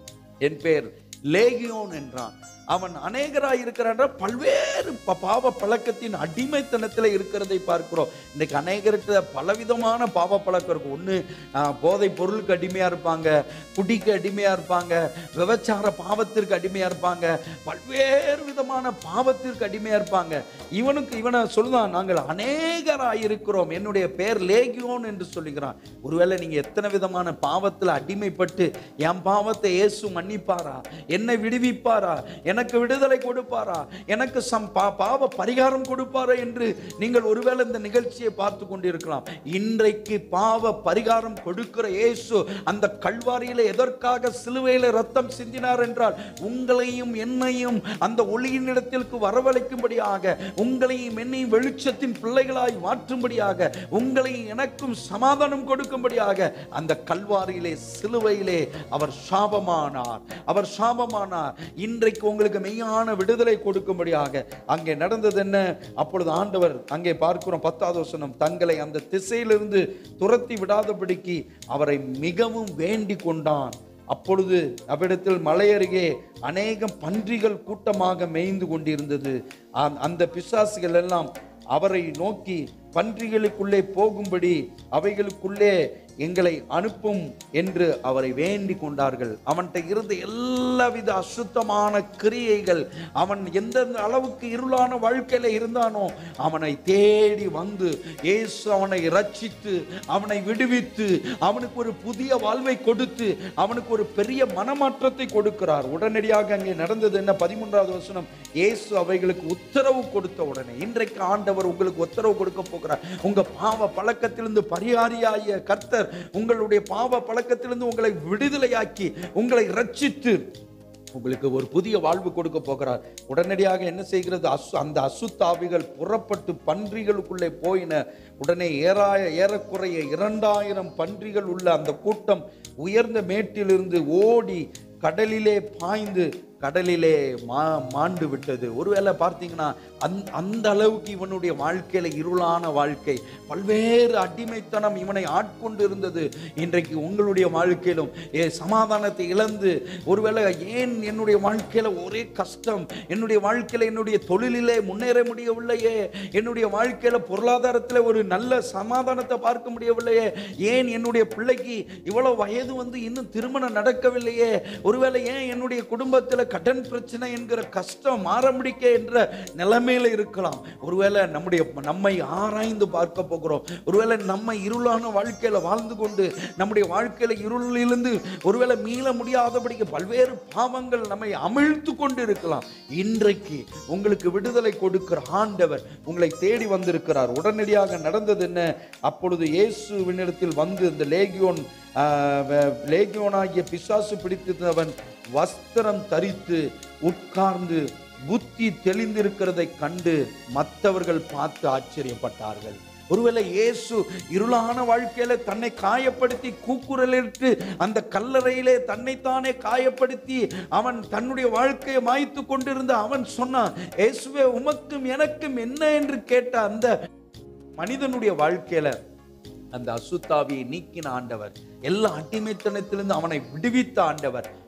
என் பேர் லேகியோன் என்றான் அவன் அநேகராய் இருக்கிறான் பல்வேறு ப- பாவ பழக்கத்தின் அடிமைத்தனத்தில் இருக்கிறதை பார்க்கிறோம் இன்னைக்கு அநேகருக்கு பலவிதமான பாவ பழக்கம் இருக்கும் ஒன்று போதை பொருளுக்கு அடிமையாக இருப்பாங்க குடிக்கு அடிமையாக இருப்பாங்க விபச்சார பாவத்திற்கு அடிமையாக இருப்பாங்க பல்வேறு விதமான பாவத்திற்கு அடிமையாக இருப்பாங்க இவனுக்கு இவனை சொல்லுதான் நாங்கள் அநேகராய் இருக்கிறோம் என்னுடைய பேர் லேகியோன் என்று சொல்லுகிறான் ஒருவேளை நீங்க எத்தனை விதமான பாவத்தில் அடிமைப்பட்டு என் பாவத்தை இயேசு மன்னிப்பாரா என்னை விடுவிப்பாரா எனக்கு விடுதலை கொடுப்பாரா எனக்கு சம் பா- பாவ பரிகாரம் கொடுப்பாரா என்று நீங்கள் ஒருவேளை இந்த நிகழ்ச்சியை பார்த்து கொண்டிருக்கலாம் இன்றைக்கு பாவ பரிகாரம் கொடுக்கிற இயேசு அந்த கல்வாரியில எதற்காக சிலுவையில ரத்தம் சிந்தினார் என்றால் உங்களையும் என்னையும் அந்த ஒளியினிடத்திற்கு வரவழைக்கும்படியாக உங்களையும் என்னையும் வெளிச்சத்தின் பிள்ளைகளாய் மாற்றும்படியாக உங்களையும் எனக்கும் சமாதானம் கொடுக்கும்படியாக அந்த கல்வாரியிலே சிலுவையிலே அவர் சாபமானார் அவர் சாபமானார் இன்றைக்கு உங்களுக்கு மெய்யான விடுதலை கொடுக்கும்படியாக அங்கே நடந்தது என்ன அப்பொழுது ஆண்டவர் அங்கே பார்க்கிறோம் பத்தாவது வசனம் தங்களை அந்த திசையிலிருந்து துரத்தி விடாதபடிக்கு அவரை மிகவும் வேண்டிக் கொண்டான் அப்பொழுது அவ்விடத்தில் மலை அருகே அநேகம் பன்றிகள் கூட்டமாக மேய்ந்து கொண்டிருந்தது அந்த- அந்த பிசாசுகள் எல்லாம் அவரை நோக்கி பன்றிகளுக்குள்ளே போகும்படி அவைகளுக்குள்ளே எங்களை அனுப்பும் என்று அவரை வேண்டிக் கொண்டார்கள் அவன்கிட்ட இருந்த எல்லாவித அசுத்தமான கிரியைகள் அவன் எந்தெந்த அளவுக்கு இருளான வாழ்க்கையில இருந்தானோ அவனை தேடி வந்து இயேசு அவனை ரட்சித்து அவனை விடுவித்து அவனுக்கு ஒரு புதிய வாழ்வை கொடுத்து அவனுக்கு ஒரு பெரிய மனமாற்றத்தை கொடுக்கிறார் உடனடியாக அங்கே நடந்தது என்ன பதிமூன்றாவது வசனம் இயேசு அவைகளுக்கு உத்தரவு கொடுத்த உடனே இன்றைக்கு ஆண்டவர் உங்களுக்கு உத்தரவு கொடுக்க போகிறார் உங்க பாவ பழக்கத்திலிருந்து பரிகாரியாகிய கர்த்தர் உங்களுடைய பாவ பழக்கத்திலிருந்து உங்களை விடுதலையாக்கி உங்களை ரட்சித்து உங்களுக்கு ஒரு புதிய வாழ்வு கொடுக்க போகிறார் உடனடியாக என்ன செய்கிறது அசு அந்த அசுத்தாவிகள் புறப்பட்டு பன்றிகளுக்குள்ளே போயின உடனே ஏறாய ஏறக்குறைய இரண்டாயிரம் பன்றிகள் உள்ள அந்த கூட்டம் உயர்ந்த மேட்டிலிருந்து ஓடி கடலிலே பாய்ந்து கடலிலே மா மாண்டு விட்டது ஒருவேளை பார்த்தீங்கன்னா அந் அந்த அளவுக்கு இவனுடைய வாழ்க்கையில இருளான வாழ்க்கை பல்வேறு அடிமைத்தனம் இவனை ஆட்கொண்டு இருந்தது இன்றைக்கு உங்களுடைய வாழ்க்கையிலும் ஏ சமாதானத்தை இழந்து ஒருவேளை ஏன் என்னுடைய வாழ்க்கையில ஒரே கஷ்டம் என்னுடைய வாழ்க்கையில என்னுடைய தொழிலிலே முன்னேற முடியவில்லையே என்னுடைய வாழ்க்கையில பொருளாதாரத்தில் ஒரு நல்ல சமாதானத்தை பார்க்க முடியவில்லையே ஏன் என்னுடைய பிள்ளைக்கு இவ்வளவு வயது வந்து இன்னும் திருமணம் நடக்கவில்லையே ஒருவேளை ஏன் என்னுடைய குடும்பத்தில் கடன் பிரச்சனை என்கிற கஷ்டம் மாறமுடிக்க என்ற நிலைமையில இருக்கலாம் ஒருவேளை நம்முடைய நம்மை ஆராய்ந்து பார்க்க போகிறோம் ஒருவேளை நம்ம இருளான வாழ்க்கையில வாழ்ந்து கொண்டு நம்முடைய வாழ்க்கையில இருளிலிருந்து ஒருவேளை மீள முடியாதபடிக்கு பல்வேறு பாவங்கள் நம்மை அமிழ்த்து கொண்டு இருக்கலாம் இன்றைக்கு உங்களுக்கு விடுதலை கொடுக்கிற ஆண்டவர் உங்களை தேடி வந்திருக்கிறார் உடனடியாக நடந்தது என்ன அப்பொழுது இயேசுவினிடத்தில் வந்து இந்த லேகியோன் ஆஹ், வே- லேகியோனாகிய பிசாசு பிடித்தவன் வஸ்திரம் தரித்து உட்கார்ந்து புத்தி தெளிந்திருக்கிறதை கண்டு மற்றவர்கள் பார்த்து ஆச்சரியப்பட்டார்கள் ஒருவேளை இயேசு இருளான வாழ்க்கையில தன்னை காயப்படுத்தி கூக்குரலிட்டு அந்த கல்லறையிலே தன்னைத்தானே காயப்படுத்தி அவன் தன்னுடைய வாழ்க்கையை மாய்த்து கொண்டிருந்த அவன் சொன்னான் இயேசுவே உமக்கும் எனக்கும் என்ன என்று கேட்ட அந்த மனிதனுடைய வாழ்க்கையில அந்த அசுத்தாவியை நீக்கின ஆண்டவர் எல்லா அடிமைத்தனத்திலிருந்து அவனை விடுவித்த ஆண்டவர்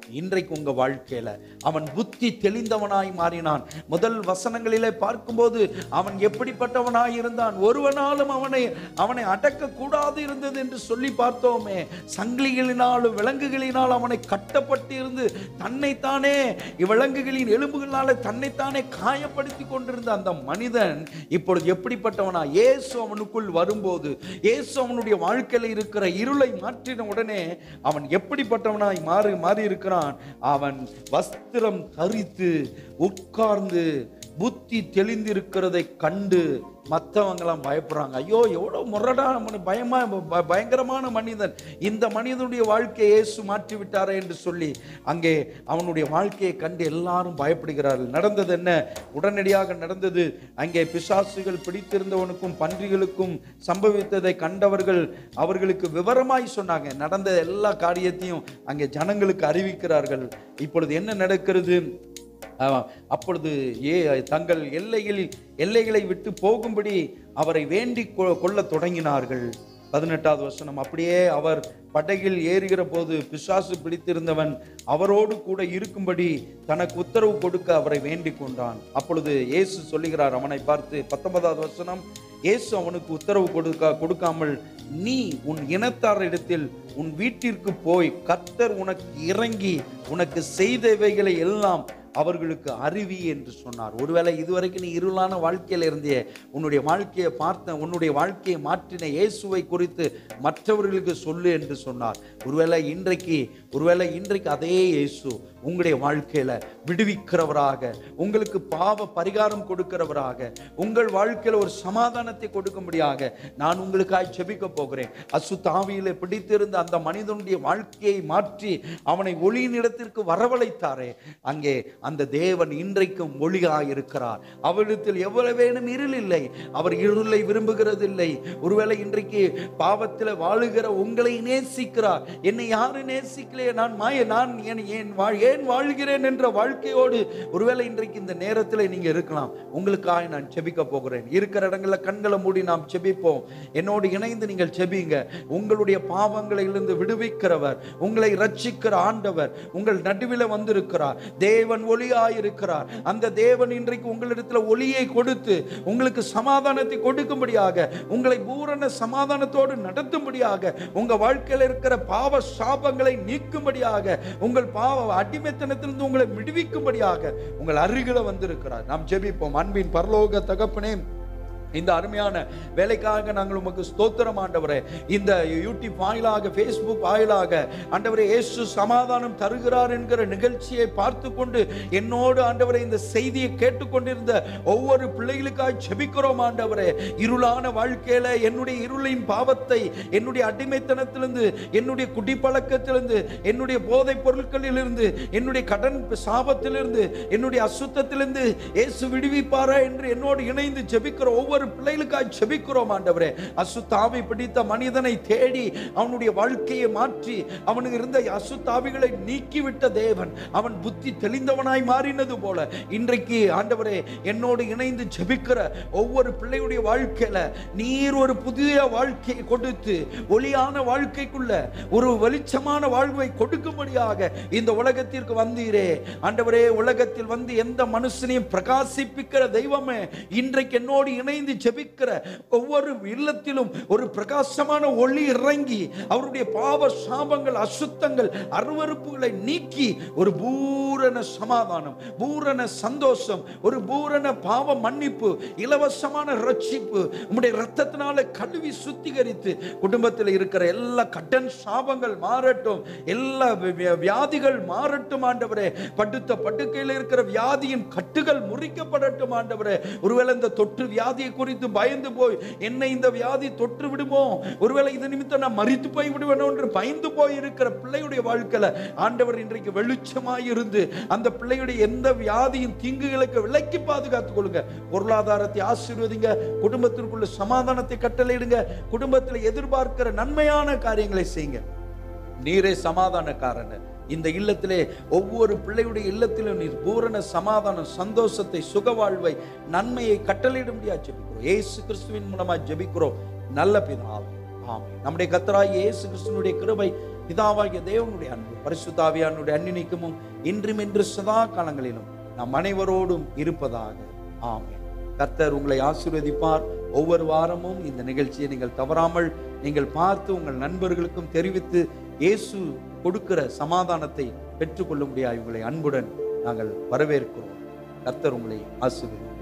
இன்றைக்கு உங்க வாழ்க்கையில அவன் புத்தி தெளிந்தவனாய் மாறினான் முதல் வசனங்களிலே பார்க்கும்போது அவன் எப்படிப்பட்டவனாய் இருந்தான் ஒருவனாலும் அவனை அவனை அடக்க கூடாது இருந்தது என்று சொல்லி பார்த்தோமே சங்கிலிகளினாலும் விலங்குகளினால் அவனை கட்டப்பட்டு இருந்து தன்னைத்தானே விலங்குகளின் எலும்புகளால தன்னைத்தானே காயப்படுத்தி கொண்டிருந்த அந்த மனிதன் இப்பொழுது எப்படிப்பட்டவனா இயேசு அவனுக்குள் வரும்போது இயேசு அவனுடைய வாழ்க்கையில் இருக்கிற இருளை மாற்றின உடனே அவன் எப்படிப்பட்டவனாய் மாறி மாறி இருக்கிறான் அவன் வஸ்திரம் தரித்து உட்கார்ந்து புத்தி தெளிந்திருக்கிறதை கண்டு மற்றவங்களாம் பயப்படுறாங்க ஐயோ எவ்வளோ முரடான மனி- பயமா ப- பயங்கரமான மனிதன் இந்த மனிதனுடைய வாழ்க்கையை இயேசு மாற்றி விட்டாரே என்று சொல்லி அங்கே அவனுடைய வாழ்க்கையை கண்டு எல்லாரும் பயப்படுகிறார்கள் நடந்தது என்ன உடனடியாக நடந்தது அங்கே பிசாசுகள் பிடித்திருந்தவனுக்கும் பன்றிகளுக்கும் சம்பவித்ததை கண்டவர்கள் அவர்களுக்கு விவரமாய் சொன்னாங்க நடந்த எல்லா காரியத்தையும் அங்கே ஜனங்களுக்கு அறிவிக்கிறார்கள் இப்பொழுது என்ன நடக்கிறது ஆமாம். அப்பொழுது ஏ தங்கள் எல்லைகளில் எல்லைகளை விட்டு போகும்படி அவரை வேண்டி கொ- கொள்ளத் தொடங்கினார்கள் பதினெட்டாவது வசனம் அப்படியே அவர் படகில் ஏறுகிற போது பிசாசு பிடித்திருந்தவன் அவரோடு கூட இருக்கும்படி தனக்கு உத்தரவு கொடுக்க அவரை வேண்டிக் கொண்டான் அப்பொழுது இயேசு சொல்லுகிறார் அவனை பார்த்து பத்தொன்பதாவது வசனம் இயேசு அவனுக்கு உத்தரவு கொடுக்க கொடுக்காமல் நீ உன் இனத்தாரிடத்தில் உன் வீட்டிற்கு போய் கர்த்தர் உனக்கு இறங்கி உனக்கு செய்தவைகளை எல்லாம் அவர்களுக்கு அறிவி என்று சொன்னார் ஒருவேளை இதுவரைக்கும் நீ இருளான வாழ்க்கையில இருந்தே உன்னுடைய வாழ்க்கையை பார்த்த உன்னுடைய வாழ்க்கையை மாற்றின இயேசுவை குறித்து மற்றவர்களுக்கு சொல்லு என்று சொன்னார் ஒருவேளை இன்றைக்கு ஒருவேளை இன்றைக்கு அதே இயேசு உங்களுடைய வாழ்க்கையில விடுவிக்கிறவராக உங்களுக்கு பாவ பரிகாரம் கொடுக்கிறவராக உங்கள் வாழ்க்கையில ஒரு சமாதானத்தை கொடுக்கும்படியாக நான் உங்களுக்காய் செபிக்க போகிறேன் அசுத்தாவியில பிடித்திருந்த அந்த மனிதனுடைய வாழ்க்கையை மாற்றி அவனை ஒளியின் இடத்திற்கு வரவழைத்தாரே அங்கே அந்த தேவன் இன்றைக்கும் ஒளியாய் இருக்கிறார் அவரிடத்தில் எவ்வளவு வேணும் இருள் இல்லை அவர் இருளை விரும்புகிறதில்லை ஒருவேளை இன்றைக்கு பாவத்தில் வாழுகிற உங்களை நேசிக்கிறார் என்னை யாரு நேசிக்கலையே நான் மாய நான் என் ஏன் வாழ் ஏன் வாழ்கிறேன் என்ற வாழ்க்கையோடு ஒருவேளை இன்றைக்கு இந்த நேரத்தில் நீங்க இருக்கலாம் உங்களுக்காக நான் செபிக்க போகிறேன் இருக்கிற இடங்கள்ல கண்களை மூடி நாம் செபிப்போம் என்னோடு இணைந்து நீங்கள் செபிங்க உங்களுடைய பாவங்களிலிருந்து விடுவிக்கிறவர் உங்களை ரட்சிக்கிற ஆண்டவர் உங்கள் நடுவில் வந்திருக்கிறார் தேவன் ஒளியாயிருக்கிறார் அந்த தேவன் இன்றைக்கு உங்களிடத்தில் ஒளியை கொடுத்து உங்களுக்கு சமாதானத்தை கொடுக்கும்படியாக உங்களை பூரண சமாதானத்தோடு நடத்தும்படியாக உங்க வாழ்க்கையில் இருக்கிற பாவ சாபங்களை நீக்கும்படியாக உங்கள் பாவ அடிமைத்தனத்திலிருந்து உங்களை விடுவிக்கும்படியாக உங்கள் அருகில வந்திருக்கிறார் நாம் ஜெபிப்போம் அன்பின் பரலோக தகப்பனே இந்த அருமையான வேலைக்காக நாங்கள் உமக்கு ஸ்தோத்திரம் ஆண்டவரே இந்த யூடியூப் வாயிலாக ஃபேஸ்புக் வாயிலாக ஆண்டவரே இயேசு சமாதானம் தருகிறார் என்கிற நிகழ்ச்சியை பார்த்து கொண்டு என்னோடு ஆண்டவரே இந்த செய்தியை கேட்டுக்கொண்டிருந்த ஒவ்வொரு பிள்ளைகளுக்காய் செபிக்கிறோம் ஆண்டவரே இருளான வாழ்க்கையில என்னுடைய இருளின் பாவத்தை என்னுடைய அடிமைத்தனத்திலிருந்து என்னுடைய குடிப்பழக்கத்திலிருந்து என்னுடைய போதைப் பொருட்களிலிருந்து என்னுடைய கடன் சாபத்திலிருந்து என்னுடைய அசுத்தத்திலிருந்து இயேசு விடுவிப்பாரா என்று என்னோடு இணைந்து ஜெபிக்கிற ஒவ்வொரு பிள்ளைகளுக்காய் ஜெபிக்கிறோம் ஆண்டவரே அசுத்தாவி பிடித்த மனிதனை தேடி அவனுடைய வாழ்க்கையை மாற்றி அவனுக்கு இருந்த அசுத்தாவிகளை நீக்கிவிட்ட தேவன் அவன் புத்தி தெளிந்தவனாய் மாறினது போல இன்றைக்கு ஆண்டவரே என்னோடு இணைந்து ஜெபிக்கிற ஒவ்வொரு பிள்ளையுடைய வாழ்க்கையில நீர் ஒரு புதிய வாழ்க்கையை கொடுத்து ஒளியான வாழ்க்கைக்குள்ள ஒரு வெளிச்சமான வாழ்வை கொடுக்கும்படியாக இந்த உலகத்திற்கு வந்தீரே ஆண்டவரே உலகத்தில் வந்து எந்த மனுஷனையும் பிரகாசிப்பிக்கிற தெய்வமே இன்றைக்கு என்னோடு இணைந்து ஜெபிக்கிற ஒவ்வொரு இல்லத்திலும் ஒரு பிரகாசமான ஒளி இறங்கி அவருடைய பாவ சாபங்கள் அசுத்தங்கள் அருவருப்புகளை நீக்கி ஒரு பூரண சமாதானம் பூரண சந்தோஷம் ஒரு பூரண பாவ மன்னிப்பு இலவசமான ரட்சிப்பு உம்முடைய ரத்தத்தினால கழுவி சுத்திகரித்து குடும்பத்தில் இருக்கிற எல்லா கடன் சாபங்கள் மாறட்டும் எல்லா வி- வி- வியாதிகள் மாறட்டும் ஆண்டவரே படுத்த படுக்கையில் இருக்கிற வியாதியின் கட்டுகள் முறிக்கப்படட்டும் ஆண்டவரே ஒருவேளை இந்த தொற்று வியாதியை குறித்து பயந்து போய் என்னை இந்த வியாதி தொற்று விடுமோ ஒருவேளை இது நிமித்தம் நான் மறித்து போய் விடுவேனோ என்று பயந்து போய் இருக்கிற பிள்ளையுடைய வாழ்க்கையில ஆண்டவர் இன்றைக்கு வெளிச்சமாய் இருந்து அந்த பிள்ளையுடைய எந்த வியாதியின் தீங்குகளுக்கு விலக்கி பாதுகாத்துக் கொள்ளுங்க பொருளாதாரத்தை ஆசீர்வதிங்க குடும்பத்திற்குள்ள சமாதானத்தை கட்டளையிடுங்க குடும்பத்தில் எதிர்பார்க்கிற நன்மையான காரியங்களை செய்யுங்க நீரே சமாதானக்காரன் இந்த இல்லத்திலே ஒவ்வொரு பிள்ளையுடைய இல்லத்திலும் நீர் பூரண சமாதானம் சந்தோஷத்தை சுகவாழ்வை நன்மையை கட்டளையிடும்படியா ஜெபிக்கிறோம் ஏசு கிறிஸ்துவின் மூலமா ஜெபிக்கிறோம் நல்ல பிதாவே ஆமென் நம்முடைய கத்தராய் இயேசு கிறிஸ்துவனுடைய கிருபை பிதாவாகிய தேவனுடைய அன்பு பரிசுத்தாவியானுடைய அன்னினிக்குமும் இன்றும் என்று சதா காலங்களிலும் நம் அனைவரோடும் இருப்பதாக ஆமென் கர்த்தர் உங்களை ஆசீர்வதிப்பார் ஒவ்வொரு வாரமும் இந்த நிகழ்ச்சியை நீங்கள் தவறாமல் நீங்கள் பார்த்து உங்கள் நண்பர்களுக்கும் தெரிவித்து இயேசு கொடுக்கிற சமாதானத்தை பெற்றுக்கொள்ளும்படியாய் உங்களை அன்புடன் நாங்கள் வரவேற்கிறோம் கர்த்தர் உங்களை ஆசீர்வதிப்பார்